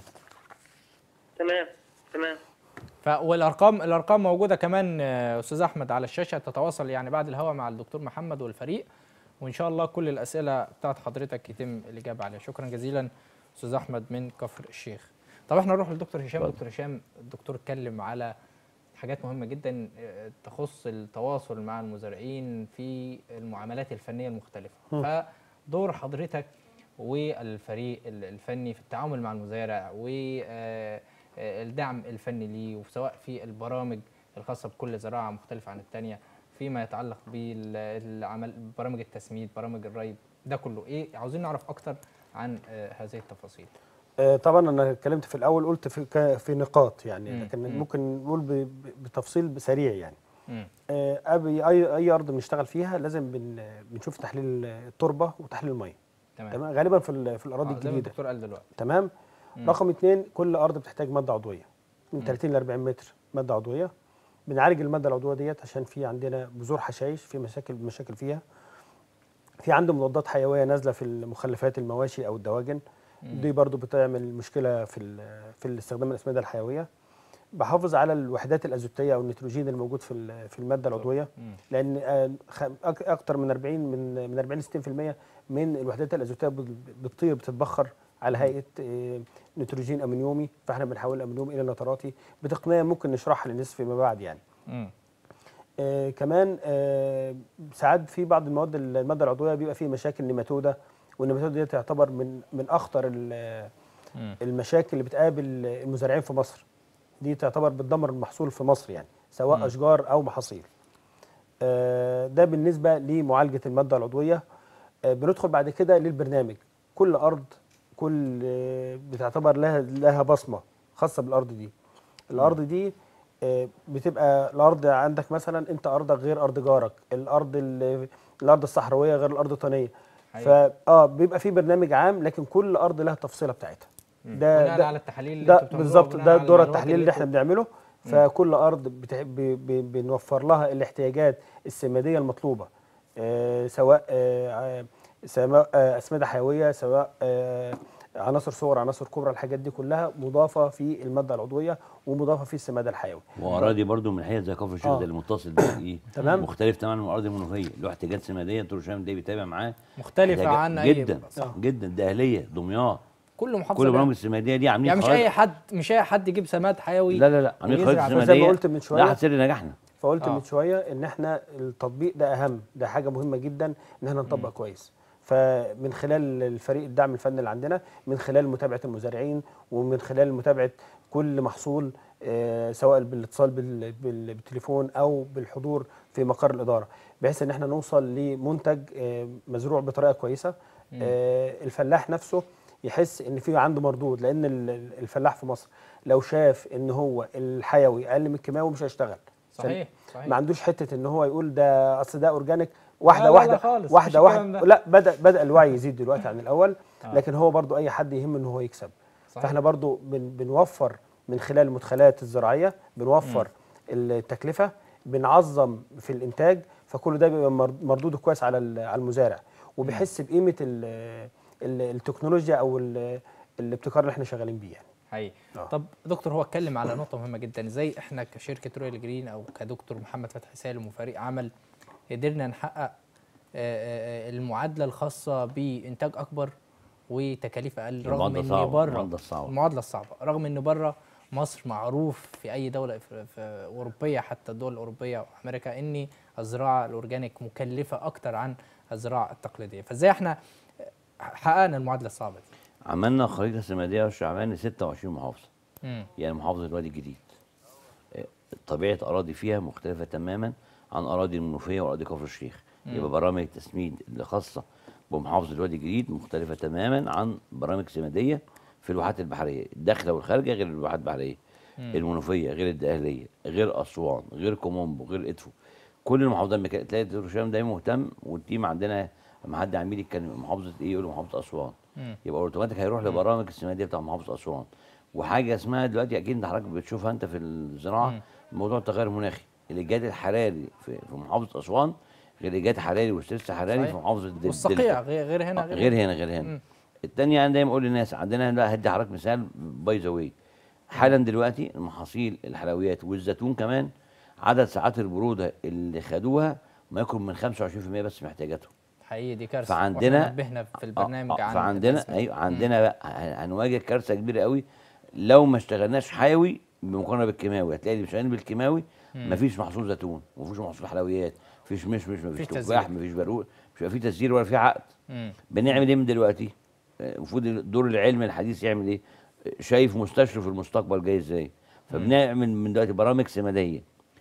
تمام تمام ف والارقام الارقام موجوده كمان آه، استاذ احمد على الشاشه تتواصل يعني بعد الهوا مع الدكتور محمد والفريق وان شاء الله كل الاسئله بتاعت حضرتك يتم الاجابه عليها شكرا جزيلا استاذ احمد من كفر الشيخ طب احنا نروح للدكتور هشام اتفضل. دكتور هشام الدكتور اتكلم على حاجات مهمه جدا آه، تخص التواصل مع المزارعين في المعاملات الفنيه المختلفه فدور حضرتك والفريق ال- الفني في التعامل مع المزارع والدعم الفني ليه وسواء في البرامج الخاصه بكل زراعه مختلفه عن الثانيه فيما يتعلق بالعمل برامج التسميد برامج الري ده كله ايه عاوزين نعرف اكتر عن آه، هذه التفاصيل آه، طبعا انا اتكلمت في الاول قلت في ك- في نقاط يعني مم، لكن مم. ممكن نقول ب- ب- بتفصيل سريع يعني مم. آه، أبي اي اي ارض بنشتغل فيها لازم بن بنشوف تحليل التربه وتحليل الميه تمام تمام غالبا في ال- في الاراضي آه، زي ما الجديده الدكتور قال دلوقتي تمام مم. رقم اثنين كل ارض بتحتاج ماده عضويه من 30 ل 40 متر ماده عضويه بنعالج الماده العضويه ديت عشان في عندنا بذور حشائش في مشاكل مشاكل فيها في عنده مضادات حيويه نازله في المخلفات المواشي او الدواجن دي برضو بتعمل مشكله في ال- في الاستخدام الاسمده الحيويه بحافظ على الوحدات الازوتيه او النيتروجين الموجود في ال- في الماده العضويه لان آه، خ- أك- اكتر من 40 من من 40 ل 60% من الوحدات الازوتيه بت- بتطير بتتبخر على هيئه آه، نيتروجين امونيومي فاحنا بنحول الامونيوم الى نتراتي بتقنيه ممكن نشرحها للناس فيما بعد يعني مم. آه كمان آه ساعات في بعض المواد الماده العضويه بيبقى فيه مشاكل نيماتوده والنيماتوده دي تعتبر من من اخطر ال- مم. المشاكل اللي بتقابل المزارعين في مصر دي تعتبر بتدمر المحصول في مصر يعني سواء مم. اشجار او محاصيل آه ده بالنسبه لمعالجه الماده العضويه آه بندخل بعد كده للبرنامج كل ارض كل آه بتعتبر لها لها بصمه خاصه بالارض دي الارض دي آه، بتبقى الارض عندك مثلا انت ارضك غير ارض جارك الارض ال- الارض الصحراويه غير الارض الطينيه أيوة. فا اه بيبقى في برنامج عام لكن كل ارض لها التفصيله بتاعتها مم. ده بناء ده على التحاليل اللي ده انتوا بتعملوها بالظبط وبناء ده على دور المعلومات التحليل اللي احنا انتوا- بنعمله فكل ارض بتح... ب... ب... بنوفر لها الاحتياجات السماديه المطلوبه آه سواء آه آه، سواء آه اسمده حيويه سواء آه عناصر صور عناصر كبرى الحاجات دي كلها مضافه في الماده العضويه ومضافه في السماد الحيوي واراضي برضو من حيث زي كفر الشيخ آه. ده المتصل ده ايه تمام. مختلف تماما من الاراضي المنوفيه له احتياجات سماديه طول الشام ده بيتابع معاه مختلفه احتياجات عن اي جدا صح. جدا دهليه دمياط كل محافظه كل لها. برامج السماديه دي عاملين يعني مش خرائط- اي حد مش اي حد يجيب سماد حيوي لا لا لا عاملين ويزرع خرائط زي ما سماديه قلت من شوية. ده سر نجاحنا فقلت آه. من شويه ان احنا التطبيق ده اهم ده حاجه مهمه جدا ان احنا نطبق كويس فمن خلال الفريق الدعم الفني اللي عندنا من خلال متابعه المزارعين ومن خلال متابعه كل محصول آه، سواء بالاتصال بال- بال- بالتليفون او بالحضور في مقر الاداره بحيث ان احنا نوصل لمنتج آه، مزروع بطريقه كويسه آه، الفلاح نفسه يحس ان في عنده مردود لان ال- ال- الفلاح في مصر لو شاف ان هو الحيوي اقل من الكيماوي مش هيشتغل صحيح صحيح ما عندوش حته ان هو يقول ده اصل ده اورجانيك واحده لا لا واحده لا خالص، مفيش واحده الكلام واحده ده. لا بدا بدا الوعي يزيد دلوقتي عن الاول آه. لكن هو برضو اي حد يهم ان هو يكسب صحيح. فاحنا برضو بن بنوفر من خلال المدخلات الزراعيه بنوفر التكلفه بنعظم في الانتاج فكل ده بيبقى مر- مردوده كويس على ال- على المزارع وبيحس بقيمه ال ال التكنولوجيا او ال- الابتكار اللي احنا شغالين بيه يعني حقيقي آه. طب دكتور هو اتكلم على نقطه مهمه جدا ازاي احنا كشركه رويال جرين او كدكتور محمد فتحي سالم وفريق عمل قدرنا نحقق آه، آه، آه، المعادله الخاصه بانتاج اكبر وتكاليف اقل رغم المعادلة ان صعبة، بره المعادلة الصعبة. المعادله الصعبه رغم ان بره مصر معروف في اي دوله في في اوروبيه حتى الدول الاوروبيه وامريكا ان الزراعه الاورجانيك مكلفه اكتر عن الزراعه التقليديه فازاي احنا حققنا المعادله الصعبه دي عملنا خريطه سماديه والشعبان ل 26 محافظه مم. يعني محافظه الوادي الجديد آه، طبيعه اراضي فيها مختلفه تماما عن اراضي المنوفيه واراضي كفر الشيخ يبقى برامج التسميد اللي خاصه بمحافظه الوادي الجديد مختلفه تماما عن برامج سماديه في الواحات البحريه الداخله والخارجه غير الواحات البحريه المنوفيه غير الدقهليه غير اسوان غير كومومبو غير ادفو كل المحافظات مكا... تلاقي دكتور هشام دايما مهتم والتيم عندنا لما حد عميل يتكلم محافظه ايه يقول له محافظه اسوان مم. يبقى اوتوماتيك هيروح لبرامج السماديه بتاع محافظه اسوان وحاجه اسمها دلوقتي اكيد انت حضرتك بتشوفها انت في الزراعه مم. موضوع التغير المناخي الايجاد الحراري في, في محافظه اسوان غير الايجاد الحراري والستريس الحراري صحيح. في محافظه الد- والصقيع الدلتا. غير غير هنا آه، غير هنا غير هنا مم. الثانيه انا دايما اقول للناس عندنا لا هدي حضرتك مثال باي ذا واي حالا دلوقتي المحاصيل الحلويات والزيتون كمان عدد ساعات البروده اللي خدوها ما يكون من 25% بس من احتياجاتهم حقيقي دي كارثه فعندنا- وإحنا نبهنا في البرنامج آه، آه، عن فعندنا الأزمة. ايوه عندنا بقى هن- هنواجه كارثه كبيره قوي لو ما اشتغلناش حيوي بمقارنه بالكيماوي هتلاقي اللي شغالين بالكيماوي مفيش محصول زيتون مفيش محصول حلويات مفيش مشمش مفيش مفيش تفاح تزيير. مفيش برقوق مش هيبقى في تسجيل ولا في عقد مم. بنعمل ايه من دلوقتي آه، المفروض دور العلم الحديث يعمل ايه آه، شايف مستشرف المستقبل جاي ازاي فبنعمل من دلوقتي برامج سماديه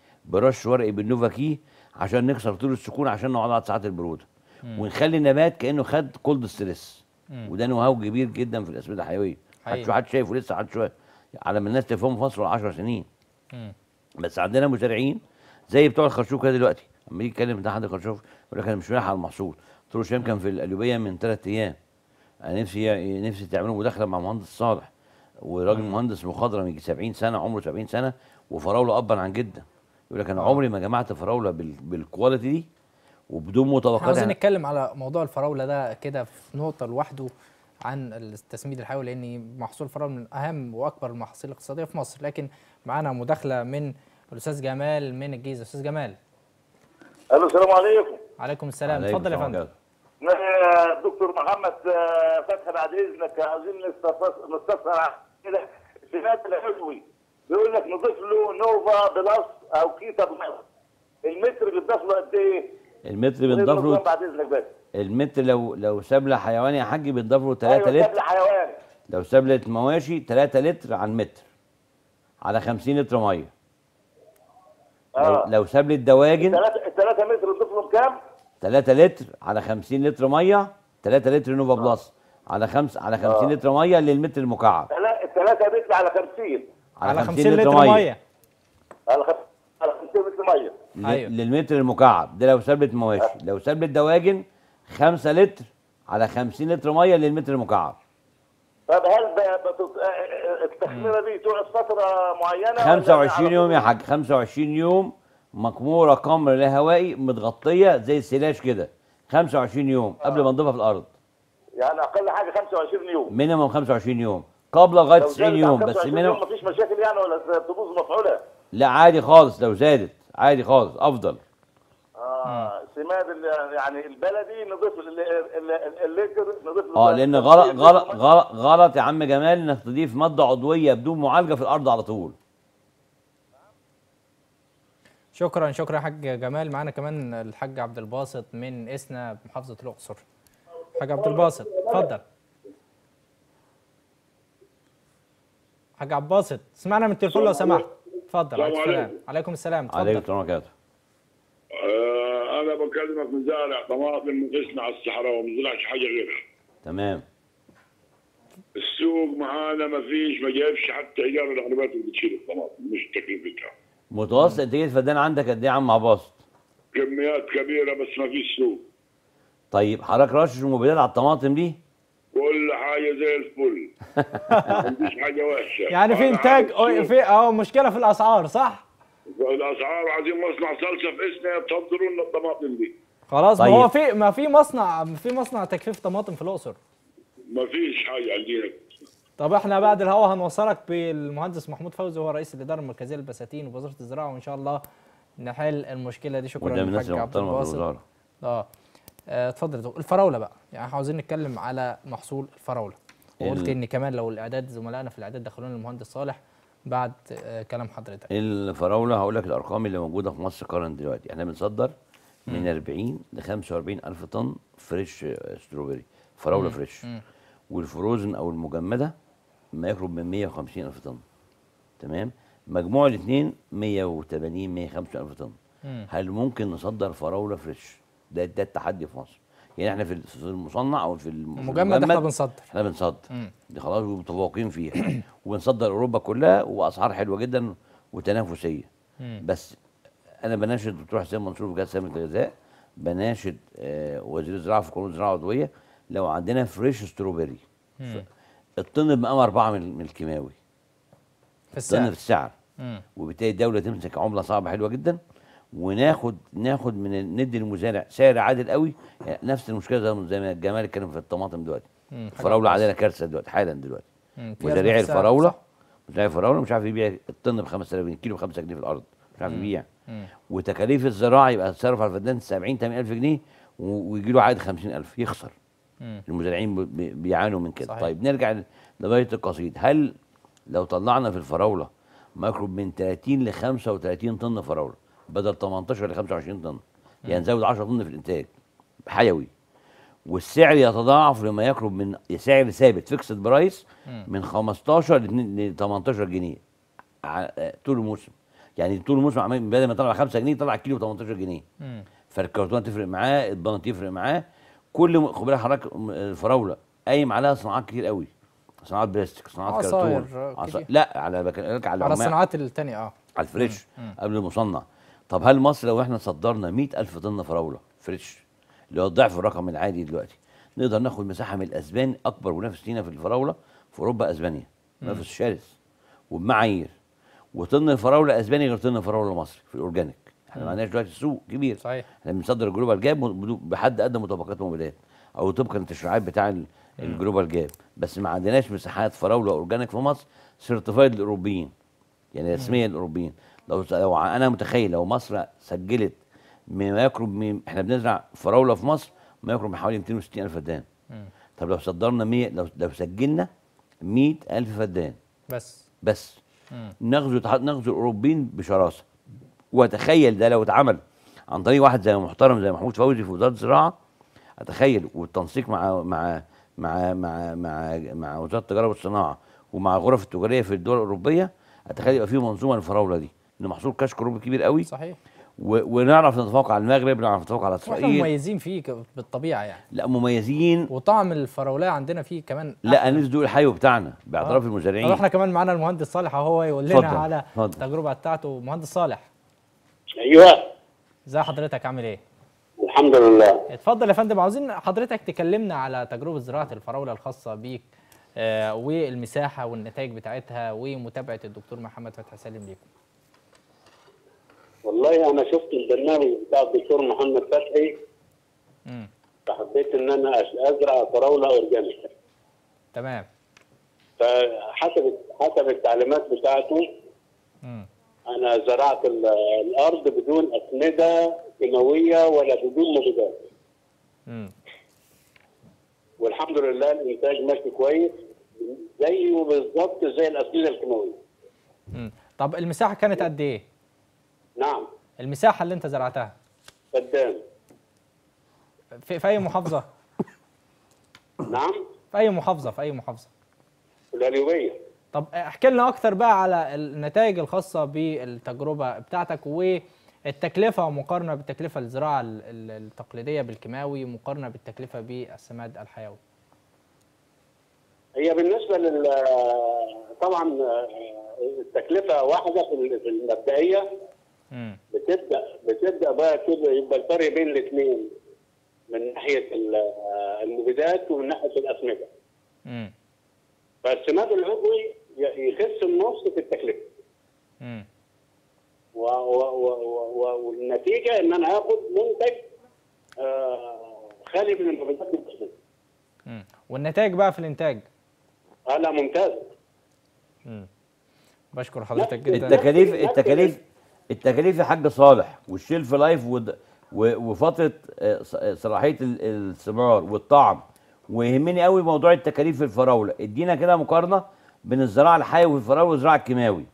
برش ورقي بالنوفاكي عشان نكسر طول السكون عشان نقعد على ساعات البروده ونخلي النبات كانه خد كولد ستريس وده نو هاو كبير جدا في الاسمده الحيويه حقيقي. حد حد شايفه لسه حد شويه على ما الناس تفهمه في مصر 10 سنين مم. بس عندنا مزارعين زي بتوع الخرشوف كده دلوقتي لما يجي يتكلم بتاع حد الخرشوف يقول لك انا مش رايح على المحصول قلت له هشام كان في القليوبيه من ثلاث ايام انا نفسي نفسي تعملوا مداخله مع مهندس صالح وراجل مهندس مخضرم يجي 70 سنه عمره 70 سنه وفراوله ابا عن جدا يقول لك انا عمري ما جمعت فراوله بال- بالكواليتي دي وبدون احنا عاوزين متوقعات نتكلم على موضوع الفراوله ده كده في نقطه لوحده عن التسميد الحيوي لان محصول الفراوله من اهم واكبر المحاصيل الاقتصاديه في مصر لكن معانا مداخله من الاستاذ جمال من الجيزه استاذ جمال الو السلام عليكم عليكم السلام عليكم اتفضل يا السلام فندم عليكم. أنا دكتور محمد آه، فتحي بعد اذنك عايزين نستفسر نستفسر عن كده سمات العلوي بيقول لك نضيف له نوفا بلس او كيتا بلس المتر بيتضاف له قد ايه؟ المتر بنضاف له بعد اذنك بس المتر لو لو سبلة حيواني يا حاج بنضاف له 3 ايوه لتر سبل حيواني لو سبلة مواشي 3 لتر على المتر على 50 لتر ميه لو, اه لو سبلة دواجن الثلاثة الثلاثة متر نضيف لهم كام؟ 3 لتر على 50 لتر ميه 3 لتر نوفا بلس على 5 على 50 لتر ميه للمتر المكعب لا، الثلاثة متر على 50 على 50 لتر ميه على خ- على 50 متر ميه ل- أيوة. للمتر المكعب ده لو سبلة مواشي لو سبلة دواجن 5 لتر على 50 لتر ميه للمتر المكعب طب هل ب- بتط- آه، آه، التخميره دي تقعد فتره معينه ولا 25 على يوم طول؟ يا حاج 25 يوم مكموره كمر لا هوائي متغطيه زي السلاش كده 25 يوم قبل ما نضيفها في الارض يعني اقل حاجه 25 يوم مينيمم 25 يوم قبل لغايه لو 90 زادت عن يوم بس 25 مينيمم يوم مفيش مشاكل يعني ولا تبوظ مفعوله لا عادي خالص لو زادت عادي خالص افضل اه سماد ال- يعني البلدي نضيف ال- ال- ال- اللتر نضيف له اه لان غلط غلط غلط غلط يا عم جمال انك تضيف ماده عضويه بدون معالجه في الارض على طول شكرا شكرا يا حاج جمال معانا كمان الحاج عبد الباسط من اسنا بمحافظه الاقصر حاج عبد الباسط اتفضل حاج عبد الباسط اسمعنا من التليفون لو سمحت اتفضل عليكم السلام السلام عليكم السلام عليكم اتفضل السلام وبركاته آه انا بكلمك من زارع طماطم من قسنا على الصحراء وما زرعش حاجه غيرها تمام السوق معانا ما فيش ما جايبش حتى ايجار العربيات اللي بتشيل الطماطم مش تكلفتها متوسط انتاجيه الفدان عندك قد ايه يا عم عباسط كميات كبيره بس ما فيش سوق طيب حضرتك رشش المبيدات على الطماطم دي كل حاجه زي الفل ما عنديش حاجه وحشه يعني في أنا انتاج عارف السوق. في اه مشكله في الاسعار صح الاسعار عايزين مصنع صلصه في اسنا تصدروا لنا الطماطم دي خلاص ما طيب. هو في ما في مصنع في مصنع تجفيف طماطم في الاقصر ما فيش حاجه عندنا طب احنا بعد الهوا هنوصلك بالمهندس محمود فوزي هو رئيس الاداره المركزيه للبساتين ووزاره الزراعه وان شاء الله نحل المشكله دي شكرا وده من الناس للحاج عبد المحترمه في الباسط الوزاره اه آه، اتفضل يا دكتور. الفراوله بقى يعني احنا عاوزين نتكلم على محصول الفراوله وقلت ال- ان كمان لو الاعداد زملائنا في الاعداد دخلونا المهندس صالح بعد آه، كلام حضرتك الفراوله هقول لك الارقام اللي موجوده في مصر قرن دلوقتي احنا بنصدر من 40 ل 45 الف طن فريش آه، ستروبري فراوله فريش والفروزن او المجمده ما يقرب من 150 الف طن تمام مجموع الاثنين 180 150 الف طن مم. هل ممكن نصدر فراوله فريش ده ده التحدي في مصر يعني احنا في في المصنع او في الم- في المجمد احنا بنصدر احنا بنصدر مم. دي خلاص متفوقين فيها وبنصدر اوروبا كلها واسعار حلوه جدا وتنافسيه مم. بس انا بناشد الدكتور حسين منصور في جهاز سلامه الغذاء بناشد آه وزير الزراعه في قانون الزراعه العضويه لو عندنا فريش ستروبري مم. الطن بمقام اربعه من من الكيماوي في الطن السعر في السعر مم. وبالتالي الدوله تمسك عمله صعبه حلوه جدا وناخد ناخد من ندي للمزارع سعر عادل قوي يعني نفس المشكله زي زي ما الجمال اتكلم في الطماطم دلوقتي مم. حاجة الفراوله كويسة. علينا كارثه دلوقتي حالا دلوقتي مم. في أزمة مزارعي في السعر، الفراوله صح؟ مزارعي الفراوله مش عارف يبيع الطن ب 5000 جنيه الكيلو ب 5 جنيه في الارض مش عارف يبيع مم. وتكاليف الزراعه يبقى تصرف على الفدان 70 80000 جنيه ويجي له عائد 50000 يخسر مم. المزارعين ب- ب- بيعانوا من كده صحيح. طيب نرجع لغايه القصيد هل لو طلعنا في الفراوله ما يقرب من 30 ل 35 طن فراوله بدل 18 ل 25 طن يعني نزود 10 طن في الانتاج حيوي والسعر يتضاعف لما يقرب من سعر ثابت فيكسد برايس من 15 ل 2 ل 18 جنيه ع- آه، طول الموسم يعني طول الموسم عمال بدل ما يطلع 5 جنيه يطلع كيلو ب 18 جنيه مم. فالكرتون تفرق معاه البنط يفرق معاه كل م- خد بالك حضرتك م- الفراوله قايم عليها صناعات كتير قوي صناعات بلاستيك صناعات عصاير، كرتون آه، عصا- كتير. لا على بكلمك على على العمال- الصناعات التانية اه على الفريش قبل المصنع طب هل مصر لو احنا صدرنا 100000 طن فراوله فريش اللي هو ضعف الرقم العادي دلوقتي نقدر ناخد مساحه من الاسبان اكبر منافس لينا في الفراوله في اوروبا اسبانيا منافس شرس وبمعايير وطن الفراوله اسباني غير طن الفراوله مصري في الاورجانيك احنا ما عندناش دلوقتي سوق كبير صحيح احنا بنصدر الجلوبال جاب بدو- بحد ادنى مطابقات ومبيدات او طبقا للتشريعات بتاع ال- الجلوبال جاب بس ما عندناش مساحات فراوله اورجانيك في مصر سيرتيفايد للاوروبيين يعني رسميا الاوروبيين لو لو انا متخيل لو مصر سجلت ما يقرب من احنا بنزرع فراوله في مصر ما يقرب من حوالي 260 الف فدان طب لو صدرنا 100 لو لو سجلنا 100 الف فدان بس بس نغزو نغزو الاوروبيين بشراسه واتخيل ده لو اتعمل عن طريق واحد زي محترم زي محمود فوزي في وزاره الزراعه اتخيل والتنسيق مع مع مع مع مع, مع وزاره التجاره والصناعه ومع الغرف التجاريه في الدول الاوروبيه اتخيل يبقى في منظومه للفراوله دي ان محصول كشك اوروبي كبير قوي صحيح و... ونعرف نتفوق على المغرب نعرف نتفوق على واحنا اسرائيل مميزين فيه ك- بالطبيعه يعني لا مميزين وطعم الفراولايه عندنا فيه كمان لا هنزدوا الحيو بتاعنا باعتراف آه. المزارعين طب احنا كمان معانا المهندس صالح اهو يقول لنا اتفضل، على اتفضل. التجربه بتاعته مهندس صالح ايوه ازي حضرتك عامل ايه الحمد لله اتفضل يا فندم عاوزين حضرتك تكلمنا على تجربه زراعه الفراوله الخاصه بيك آه والمساحه والنتائج بتاعتها ومتابعه الدكتور محمد فتحي سالم ليكم والله انا شفت البرنامج بتاع الدكتور محمد فتحي امم فحبيت ان انا أش- ازرع فراوله اورجانيك تمام فحسب حسب التعليمات بتاعته امم انا زرعت ال- الارض بدون اسمده كيماويه ولا بدون مبيدات امم والحمد لله الانتاج ماشي كويس زيه بالظبط زي الاسمده الكيماويه امم طب المساحه كانت قد ايه نعم المساحه اللي انت زرعتها قدام في, في اي محافظه نعم في اي محافظه في اي محافظه القليوبيه طب احكي لنا اكتر بقى على النتائج الخاصه بالتجربه بتاعتك والتكلفه مقارنه بالتكلفه الزراعه ال- ال- التقليديه بالكيماوي مقارنه بالتكلفه بالسماد الحيوي هي بالنسبه لل طبعا التكلفه واحده في ال- في المبدئيه امم بتبدا بتبدا بقى كده يبقى الفرق بين الاثنين من ناحيه ال- المبيدات ومن ناحيه الاسمده امم فالسماد العضوي ي- يخس النص في التكلفه امم و و و و و والنتيجه ان انا هاخد منتج آه، خالي من المبيدات والاسمده امم والنتائج بقى في الانتاج اه لا ممتاز امم بشكر حضرتك جدا التكاليف التكاليف التكاليف يا حاج صالح والشيلف لايف ود- و- وفتره آه، ص- آه، صلاحيه ال- الثمار والطعم ويهمني قوي موضوع التكاليف في الفراوله ادينا كده مقارنه بين الزراعه الحيوي والفراوله والزراعه الكيماوي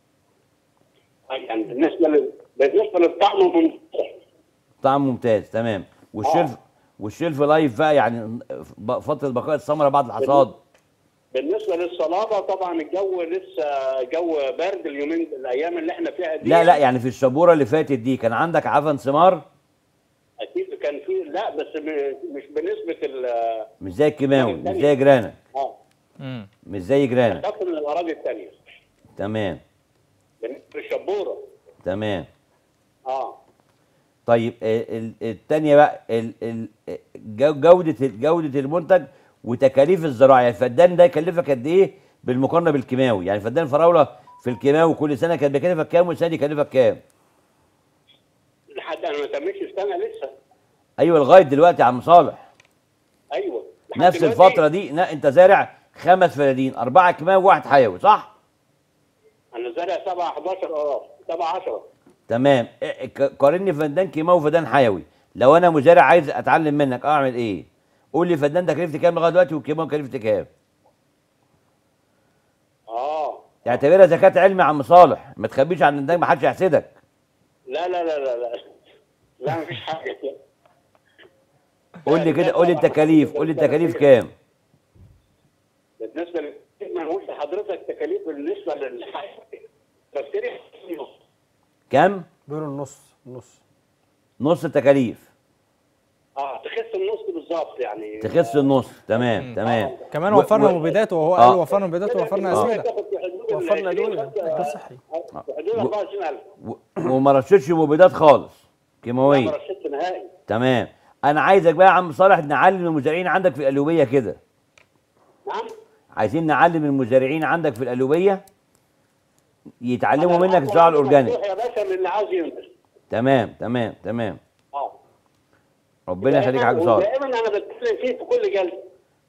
يعني بالنسبه لل... بالنسبه للطعم ممتاز طعم ممتاز تمام والشيلف والشيلف لايف بقى يعني ب- فتره بقاء الثمره بعد الحصاد بالنسبه للصلابه طبعا الجو لسه جو برد اليومين الايام اللي احنا فيها دي لا لا يعني في الشبوره اللي فاتت دي كان عندك عفن ثمار اكيد كان في لا بس م- مش بنسبه ال مش زي الكيماوي مش زي جرانا اه امم مش زي جرانا اكثر من الاراضي الثانيه تمام بالنسبه للشبوره تمام اه طيب ال- ال- التانية بقى ال- ال- جو- جودة جودة المنتج وتكاليف الزراعة يعني الفدان ده يكلفك قد ايه بالمقارنة بالكيماوي يعني فدان الفراولة في الكيماوي كل سنة كان بيكلفك كام والسنة دي يكلفك كام لحد انا ما تمتش السنه لسه ايوه لغاية دلوقتي يا عم صالح ايوه لحد نفس دلوقتي الفترة دي نا- انت زارع خمس فدادين أربعة كيماوي وواحد حيوي صح؟ انا زارع 7 11 اه 7 10 تمام إيه- ك- قارني فدان كيماوي وفدان حيوي لو انا مزارع عايز اتعلم منك اعمل ايه؟ قول لي فدان تكلفتي كام لغايه دلوقتي والكيماوي تكلفتي كام؟ اه اعتبرها زكاة علم يا عم صالح ما تخبيش عن النتائج ما حدش يحسدك لا لا لا لا لا لا مفيش حاجه قول لي كده قول لي التكاليف قول لي التكاليف كام بالنسبه ل- ما نقول لحضرتك تكاليف بالنسبه للحاجه بشتري كام بيقولوا النص النص نص التكاليف اه تخس النص بالظبط يعني تخس النص تمام تمام كمان و- وفرنا و- مبيدات وهو آه. قال وفرنا مبيدات ووفرنا آه. اسمده تاخد في حدود ال وفرنا 20 دول خمسة- ده صحي في حدود 24000 و- وما رشتش مبيدات خالص ما كيماويه رشدت نهائي تمام انا عايزك بقى يا عم صالح نعلم المزارعين عندك في القلوبيه كده نعم عايزين نعلم المزارعين عندك في القلوبيه يتعلموا أنا منك العفو الزراعه عندي الاورجانيك مفتوح يا باشا للي عاوز ينزل تمام تمام تمام اه ربنا يخليك يا حاج صالح دائما انا بتكلم فيه في كل جلسه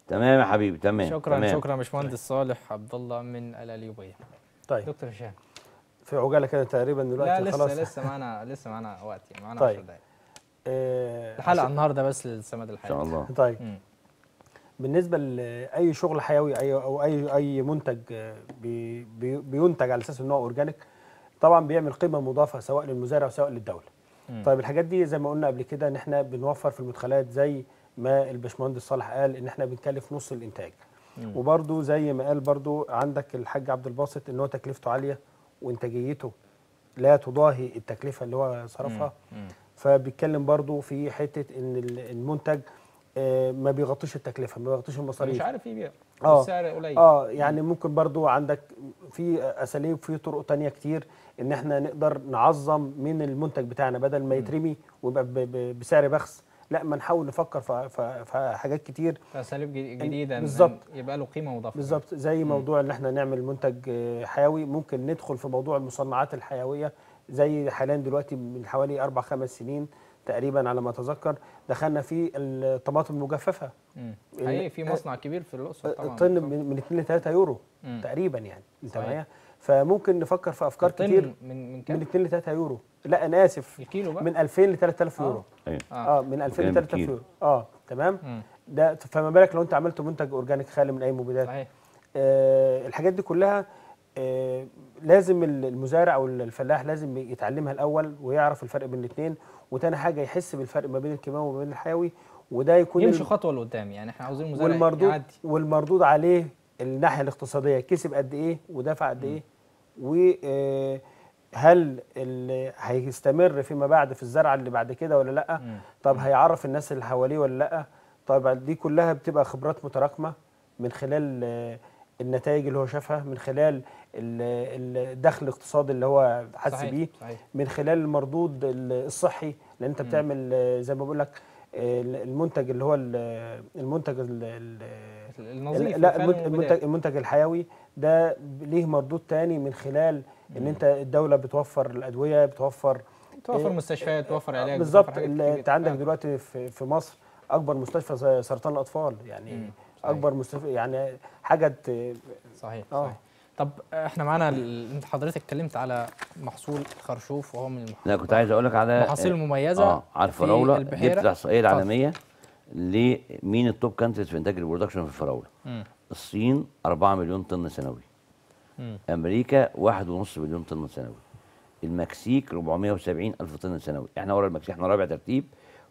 تمام يا حبيبي تمام شكرا تمام. شكرا يا باشمهندس صالح عبد الله من القليوبيه طيب دكتور هشام في عجاله كده تقريبا لا دلوقتي لسه خلاص لسه معانا لسه معانا وقت يعني معانا طيب. 10 دقايق آه، الحلقه عشان- النهارده بس للسماد ان الحيوي شاء الله طيب مم. بالنسبه لاي شغل حيوي اي او اي اي منتج آه، بي بي بينتج على اساس ان هو اورجانيك طبعا بيعمل قيمه مضافه سواء للمزارع وسواء للدوله مم. طيب الحاجات دي زي ما قلنا قبل كده ان احنا بنوفر في المدخلات زي ما الباشمهندس صالح قال ان احنا بنكلف نص الانتاج مم. وبرده زي ما قال برده عندك الحاج عبد الباسط ان هو تكلفته عاليه وانتاجيته لا تضاهي التكلفه اللي هو صرفها مم. فبيتكلم برضو في حته ان ال- المنتج آه، ما بيغطيش التكلفه ما بيغطيش مش المصاريف عارف يبيع آه. السعر قليل اه يعني ممكن برضو عندك في اساليب في طرق تانية كتير ان احنا نقدر نعظم من المنتج بتاعنا بدل ما يترمي ويبقى ب- ب- بسعر بخس لا ما نحاول نفكر في في- في حاجات كتير اساليب جديد- جديده إن- بالظبط. إن يبقى له قيمه مضافه بالظبط زي موضوع ان احنا نعمل منتج آه، حيوي ممكن ندخل في موضوع المصنعات الحيويه زي حاليا دلوقتي من حوالي اربع خمس سنين تقريبا على ما اتذكر دخلنا في الطماطم المجففه مم. ال- حقيقي في مصنع كبير في الاقصر طبعا الطن من من 2 ل 3 يورو مم. تقريبا يعني انت صحيح. معايا فممكن نفكر في افكار الطن كتير من من من كام 2 ل 3 يورو لا انا اسف الكيلو بقى من 2000 ل 3000 آه. يورو ايوه اه اه من 2000 ل كام 3000 كيلو؟ يورو اه تمام مم. ده فما بالك لو انت عملت منتج اورجانيك خالي من اي مبيدات صحيح آه، الحاجات دي كلها آه، لازم ال- المزارع او الفلاح لازم يتعلمها الاول ويعرف الفرق بين الاثنين وتاني حاجه يحس بالفرق ما بين الكيماوي وما بين الحيوي وده يكون يمشي الم- خطوه لقدام يعني احنا عاوزين المزارع والمردود يعدي والمردود عليه الناحيه الاقتصاديه كسب قد ايه ودفع قد ايه وهل هيستمر فيما بعد في الزرعه اللي بعد كده ولا لا مم. طب هيعرف الناس اللي حواليه ولا لا طب دي كلها بتبقى خبرات متراكمه من خلال آه، النتائج اللي هو شافها من خلال ال- الدخل الاقتصادي اللي هو حس صحيح، بيه صحيح. من خلال المردود ال- الصحي لان انت بتعمل آه، زي ما بقول لك آه، المنتج اللي هو ال- المنتج ال- ال- النظيف لا الفعل المنتج, والبداية. المنتج المنتج الحيوي ده ليه مردود تاني من خلال ان انت الدوله بتوفر الادويه بتوفر توفر إيه، مستشفيات توفر علاج بالظبط توفر حاجات ال- كتير. انت عندك آه. دلوقتي في في مصر اكبر مستشفى س- سرطان الاطفال يعني مم، صحيح. اكبر مستشفى يعني حاجه ت- صحيح آه. صحيح طب احنا معانا ال- انت حضرتك اتكلمت على محصول خرشوف وهو من المح... لا كنت عايز اقول لك على محاصيل مميزه اه على في الفراوله البحيرة. جبت الاحصائيه اتفضل. العالميه لمين التوب كانتريز في انتاج البرودكشن في الفراوله مم. الصين 4 مليون طن سنوي مم. امريكا 1.5 مليون طن سنوي المكسيك 470 الف طن سنوي احنا ورا المكسيك احنا رابع ترتيب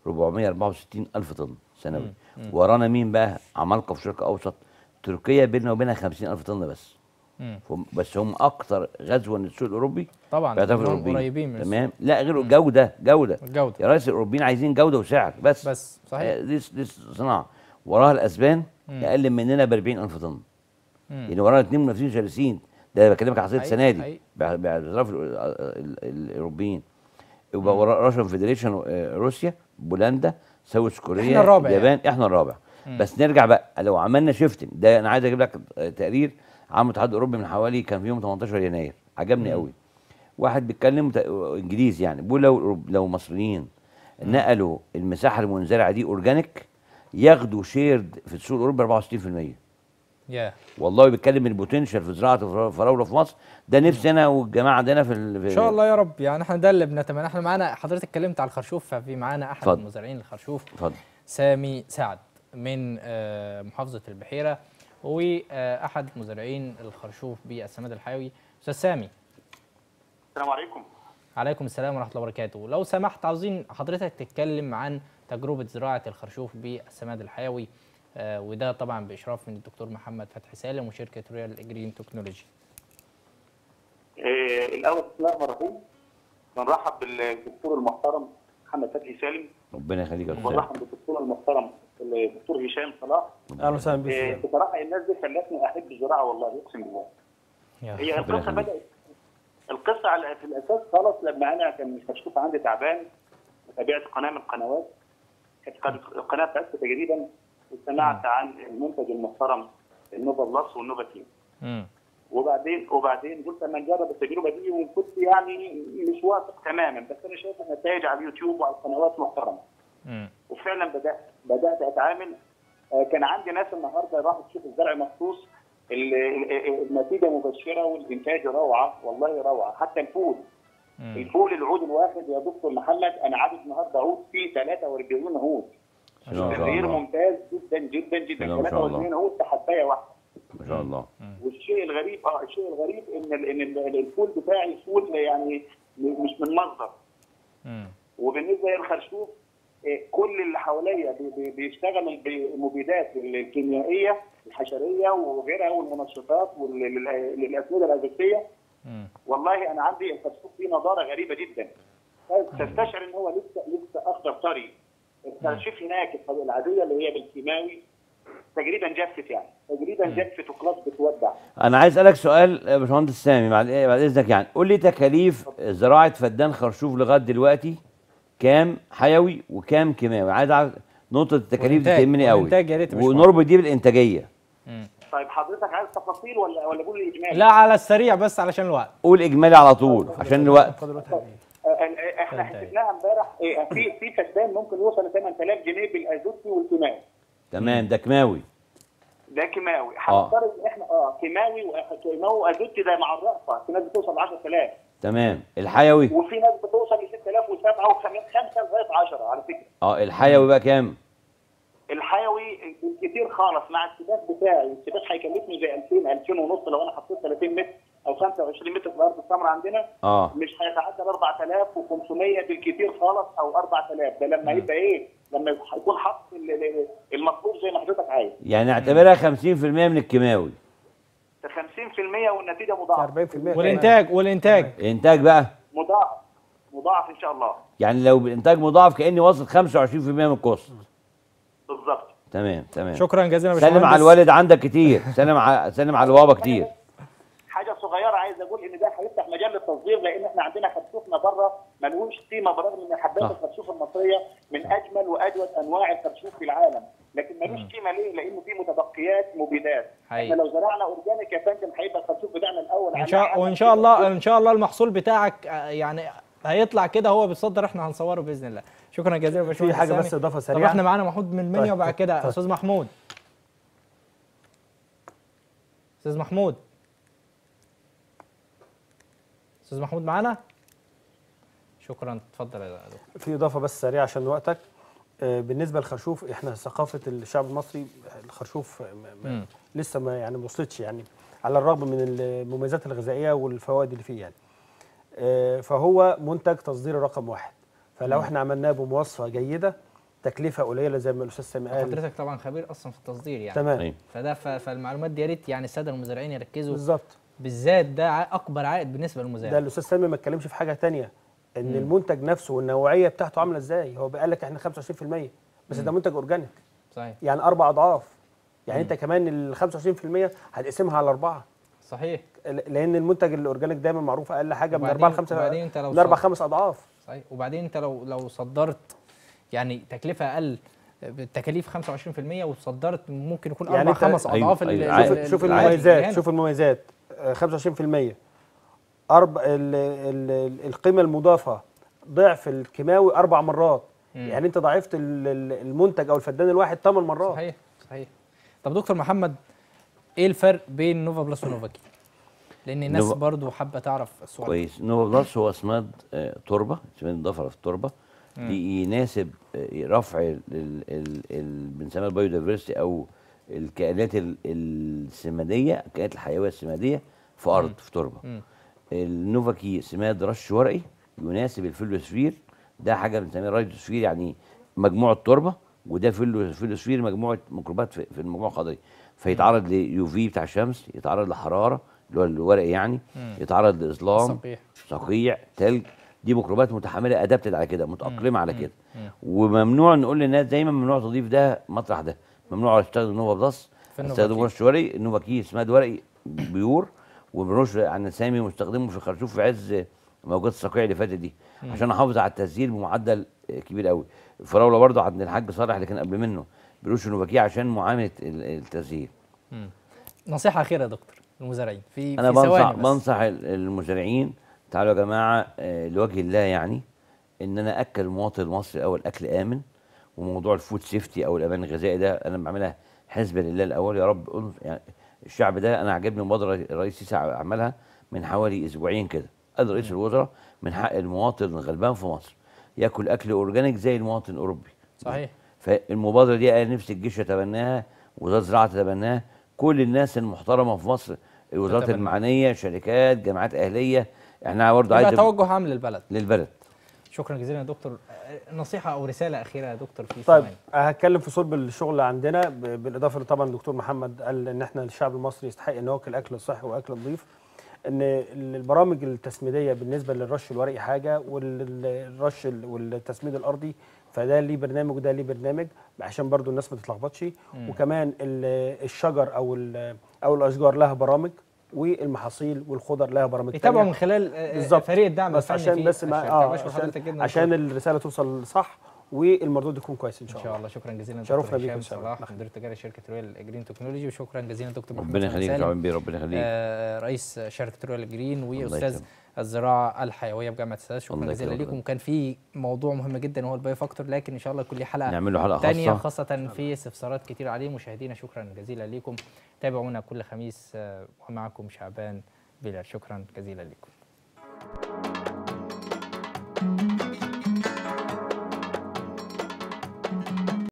464 الف طن سنوي ورانا مين بقى عمالقه في الشرق الاوسط تركيا بيننا وبينها 50 الف طن بس مم. هم بس هم اكتر غزوا للسوق الاوروبي طبعا بيعتبروا لأنهم الاوروبيين قريبين من تمام لا غير جوده جوده الجوده يا ريس الاوروبيين عايزين جوده وسعر بس بس صحيح آه، دي دي صناعه وراها الاسبان اقل مننا ب 40000 طن مم. يعني ورانا اثنين منافسين شرسين ده بكلمك على حصيله حقيقي، السنه دي حقيقي. بع- باعتراف ال- ال- ال- الاوروبيين يبقى ورا راشن فيدريشن آه، روسيا بولندا ساوث كوريا إحنا الرابع اليابان احنا الرابع بس نرجع بقى لو عملنا شيفتنج ده انا عايز اجيب لك آه، تقرير عام الاتحاد الاوروبي من حوالي كان في يوم 18 يناير عجبني قوي واحد بيتكلم ت- انجليزي يعني بيقول لو لو مصريين نقلوا المساحه المنزرعه دي اورجانيك ياخدوا شيرد في السوق الاوروبي 64% يا والله بيتكلم البوتنشال في زراعه الفراوله في مصر ده نفسي انا والجماعه عندنا في ال- في ان شاء الله يا رب يعني احنا ده اللي بنتمنى احنا معانا حضرتك اتكلمت على الخرشوف ففي معانا احد اتفضل. المزارعين الخرشوف اتفضل سامي سعد من آه، محافظه البحيره واحد مزارعين الخرشوف بالسماد الحيوي استاذ سامي السلام عليكم عليكم السلام ورحمه الله وبركاته لو سمحت عاوزين حضرتك تتكلم عن تجربه زراعه الخرشوف بالسماد الحيوي آه، وده طبعا باشراف من الدكتور محمد فتحي سالم وشركه رويال جرين تكنولوجي إيه الاول بسم الله الرحمن الرحيم بنرحب بالدكتور المحترم محمد فتحي سالم ربنا يخليك يا استاذ وبنرحب بالدكتور المحترم الدكتور هشام صلاح اهلا وسهلا بك إيه بصراحه الناس دي خلتني احب الزراعه والله اقسم بالله هي ربنا القصه يخليك. بدات القصه على في الاساس خالص لما انا كان الكشكوف عندي تعبان وتابعت قناه من القنوات كانت قد- القناه بتاعتي تقريبا وسمعت عن المنتج المحترم النوفا بلس والنوفا تيم امم وبعدين وبعدين قلت اما نجرب التجربه دي وكنت يعني مش واثق تماما بس انا شايف النتائج على اليوتيوب وعلى القنوات محترمه امم وفعلا بدات بدات اتعامل آه، كان عندي ناس النهارده راحوا تشوف الزرع مخصوص ال- ال- النتيجه مبشره والانتاج روعه والله روعه حتى الفول الفول العود الواحد يا دكتور محمد انا عدد النهارده عود فيه 43 عود بسم الله ما شاء تغيير الله ممتاز جدا جدا جدا بسم الله ما شاء الله. 43 عود تحبايه واحده ما شاء الله والشيء الغريب اه الشيء الغريب ان ال- ان ال- الفول بتاعي فول يعني م- مش من مصدر وبالنسبه للخرشوف آه، كل اللي حواليا بي- بي- بيشتغلوا بالمبيدات الكيميائيه الحشريه وغيرها والمنشطات والاسمده الازوتيه والله انا عندي الخرشوف فيه نضاره غريبه جدا تستشعر ان هو لسه لسه اخضر طري الخرشوف هناك الطريقه العاديه اللي هي بالكيماوي تقريبا جفت يعني تقريبا جفت وخلاص بتودع انا عايز اسالك سؤال يا باشمهندس سامي بعد بعد اذنك يعني قول لي تكاليف زراعه فدان خرشوف لغايه دلوقتي كام حيوي وكام كيماوي عايز اعرف نقطه التكاليف دي والإنتاج- تهمني قوي والإنتاج يا ريت يا باشمهندس. ونربط دي بالانتاجيه طيب حضرتك عايز تفاصيل ولا ولا قول لي اجمالي؟ لا على السريع بس علشان الوقت قول اجمالي على طول عشان الوقت آه، آه، احنا حسبناها امبارح آه، في في فدان ممكن يوصل ل 8000 جنيه بالازوتي والكيماوي تمام ده كيماوي ده كيماوي آه. هنفترض ان احنا اه كيماوي وكيماوي وازوتي ده مع الرأفة في ناس بتوصل ل 10000 تمام الحيوي وفي ناس بتوصل ل 6007 و5 لغايه 10 على فكره اه الحيوي بقى كام الحيوي الكتير خالص مع السباق بتاعي السباق هيكلفني زي 2000 2000 ونص لو انا حطيت 30 متر او 25 متر في الارض السمراء عندنا اه مش هيتعدى ال 4500 بالكتير خالص او 4000 ده لما يبقى ايه؟ لما يكون حط ال- ال- المطلوب زي ما حضرتك عايز يعني اعتبرها 50% من الكيماوي 50% والنتيجه مضاعفه 40% والانتاج والانتاج الانتاج بقى مضاعف مضاعف ان شاء الله يعني لو بالانتاج مضاعف كاني واصل 25% من الكوست بالظبط تمام تمام شكرا جزيلا يا سلم على باشمهندس. الوالد عندك كتير سلم على سلم على البابا كتير حاجه صغيره عايز اقول ان ده هيفتح مجال للتصدير لان احنا عندنا خرشوفنا بره ملهوش قيمه برغم ان حبات صح. الخرشوف المصريه من اجمل واجود انواع الخرشوف في العالم لكن ملوش قيمه ليه؟ لانه في متبقيات مبيدات حقيقي. احنا لو زرعنا اورجانيك يا فندم هيبقى الخرشوف بتاعنا الاول ان على شاء عالم وان شاء الله ان شاء الله المحصول بتاعك آه، يعني هيطلع كده هو بيتصدر احنا هنصوره باذن الله شكرا جزيلا يا باشمهندس حاجة سامي. بس إضافة طب سريعة. احنا معانا محمود من المنيا طيب، وبعد كده طيب. استاذ محمود استاذ محمود استاذ محمود معانا شكرا اتفضل يا دكتور في اضافه بس سريعه عشان وقتك آه، بالنسبه للخرشوف احنا ثقافه الشعب المصري الخرشوف م- م- مم. لسه ما يعني ما وصلتش يعني على الرغم من المميزات الغذائيه والفوائد اللي فيه يعني آه، فهو منتج تصدير رقم واحد فلو احنا عملناه بمواصفه جيده تكلفه قليله زي ما الاستاذ سامي قال حضرتك طبعا خبير اصلا في التصدير يعني تمام أيوة. فده ف- فالمعلومات دي يا ريت يعني الساده المزارعين يركزوا بالظبط بالذات ده ع- اكبر عائد بالنسبه ده للمزارع الاستاذ سامي ما اتكلمش في حاجه تانية ان المنتج نفسه والنوعيه بتاعته عامله ازاي هو قال لك احنا 25% بس ده منتج اورجانيك صحيح يعني اربع اضعاف يعني انت كمان ال 25% هتقسمها على اربعه صحيح ل- لان المنتج الاورجانيك دايما معروف اقل حاجه من وبعدين- اربعه لخمسه وبعدين انت لو من اربع صاد- خمس اضعاف صحيح وبعدين انت لو لو صدرت يعني تكلفه اقل بالتكاليف 25% وصدرت ممكن يكون يعني اربع انت- خمس أيوة، اضعاف ال- أيوة. ال- عائد. ال- شوف, شوف العائد اللي المميزات هنا. شوف المميزات آه، 25% أرب... ال... ال... القيمه المضافه ضعف الكيماوي اربع مرات مم. يعني انت ضاعفت ال- ال- المنتج او الفدان الواحد ثمان مرات صحيح صحيح طب دكتور محمد ايه الفرق بين نوفا بلس ونوفا كي؟ لان الناس نوفا- برضو حابه تعرف السؤال كويس نوفا بلس هو اسماد آه، تربه اسماد ضفره في التربه دي يناسب آه، رفع ال- ال- ال- ال- بنسميها البايودايفرستي او الكائنات ال- السماديه الكائنات الحيويه السماديه في ارض في تربه مم. النوفا كي سماد رش ورقي يناسب الفيلوسفير ده حاجه بنسميها رايدوسفير يعني مجموعه تربه وده فيلو- فيلوسفير مجموعه ميكروبات في في المجموعه الخضريه فيتعرض ليو في بتاع الشمس يتعرض لحراره اللي هو الورق يعني يتعرض لاظلام صحيح صقيع تلج دي ميكروبات متحمله ادابتد على كده متاقلمه على كده وممنوع نقول للناس دايما ممنوع تضيف ده مطرح ده ممنوع استخدم نوفا بلس في النوفا استخدم كي. رش ورقي النوفا كي اسمها ورقي بيور وبنرش عن سامي مستخدمه في الخرشوف في عز موجات الصقيع اللي فاتت دي عشان احافظ على التسجيل بمعدل كبير قوي الفراوله برضه عند الحاج صالح اللي كان قبل منه بيرش نوفا كي عشان معامله ال- التسجيل نصيحه اخيره يا دكتور للمزارعين في انا في بنصح ثواني بس. بنصح ال- المزارعين تعالوا يا جماعه آه، لوجه الله يعني ان انا اكل المواطن المصري الاول اكل امن وموضوع الفود سيفتي او الامان الغذائي ده انا بعملها حسبه لله الاول يا رب أنظ- يعني الشعب ده انا عجبني مبادره الرئيس السيسي عملها من حوالي اسبوعين كده قال رئيس الوزراء من حق المواطن الغلبان في مصر ياكل اكل اورجانيك زي المواطن الاوروبي صحيح فالمبادره دي انا نفسي الجيش يتبناها وزاره الزراعه تتبناها كل الناس المحترمه في مصر الوزارات تتبنى. المعنيه شركات جامعات اهليه احنا برضه يبقى عايز توجه عام للبلد للبلد شكرا جزيلا يا دكتور آه، نصيحه او رساله اخيره يا دكتور في طيب ثواني. هتكلم في صلب الشغل اللي عندنا ب- بالاضافه طبعا الدكتور محمد قال ان احنا الشعب المصري يستحق ان هو ياكل اكل صحي واكل نظيف ان البرامج التسميديه بالنسبه للرش الورقي حاجه والرش ال- والتسميد الارضي فده ليه برنامج وده ليه برنامج عشان برضو الناس ما تتلخبطش وكمان ال- الشجر او ال- او الاشجار لها برامج والمحاصيل والخضر لها برامج يتابعوا تانية. من خلال آه، بالظبط. فريق الدعم بس الفني عشان في بس ما الشركة. اه بشكر عشان, حضرتك جدا عشان دكتور. الرساله توصل صح والمردود يكون كويس ان شاء ان الله شاء الله شكرا جزيلا شرفنا دكتور بيك هشام إن شاء الله. صلاح مدير تجاري شركه رويال جرين تكنولوجي وشكرا جزيلا دكتور محمود ربنا يخليك يا سالم، شعبان بيه ربنا يخليك آه، رئيس شركه رويال جرين واستاذ يكرمك. الزراعه الحيويه بجامعه السادات شكرا الله جزيلا يكرمك. لكم كان في موضوع مهم جدا وهو البايو فاكتور لكن ان شاء الله يكون لي حلقه نعمل له حلقه تانية خاصه خاصة في استفسارات كتير عليه مشاهدينا شكرا جزيلا لكم تابعونا كل خميس آه، ومعكم شعبان بلال شكرا جزيلا لكم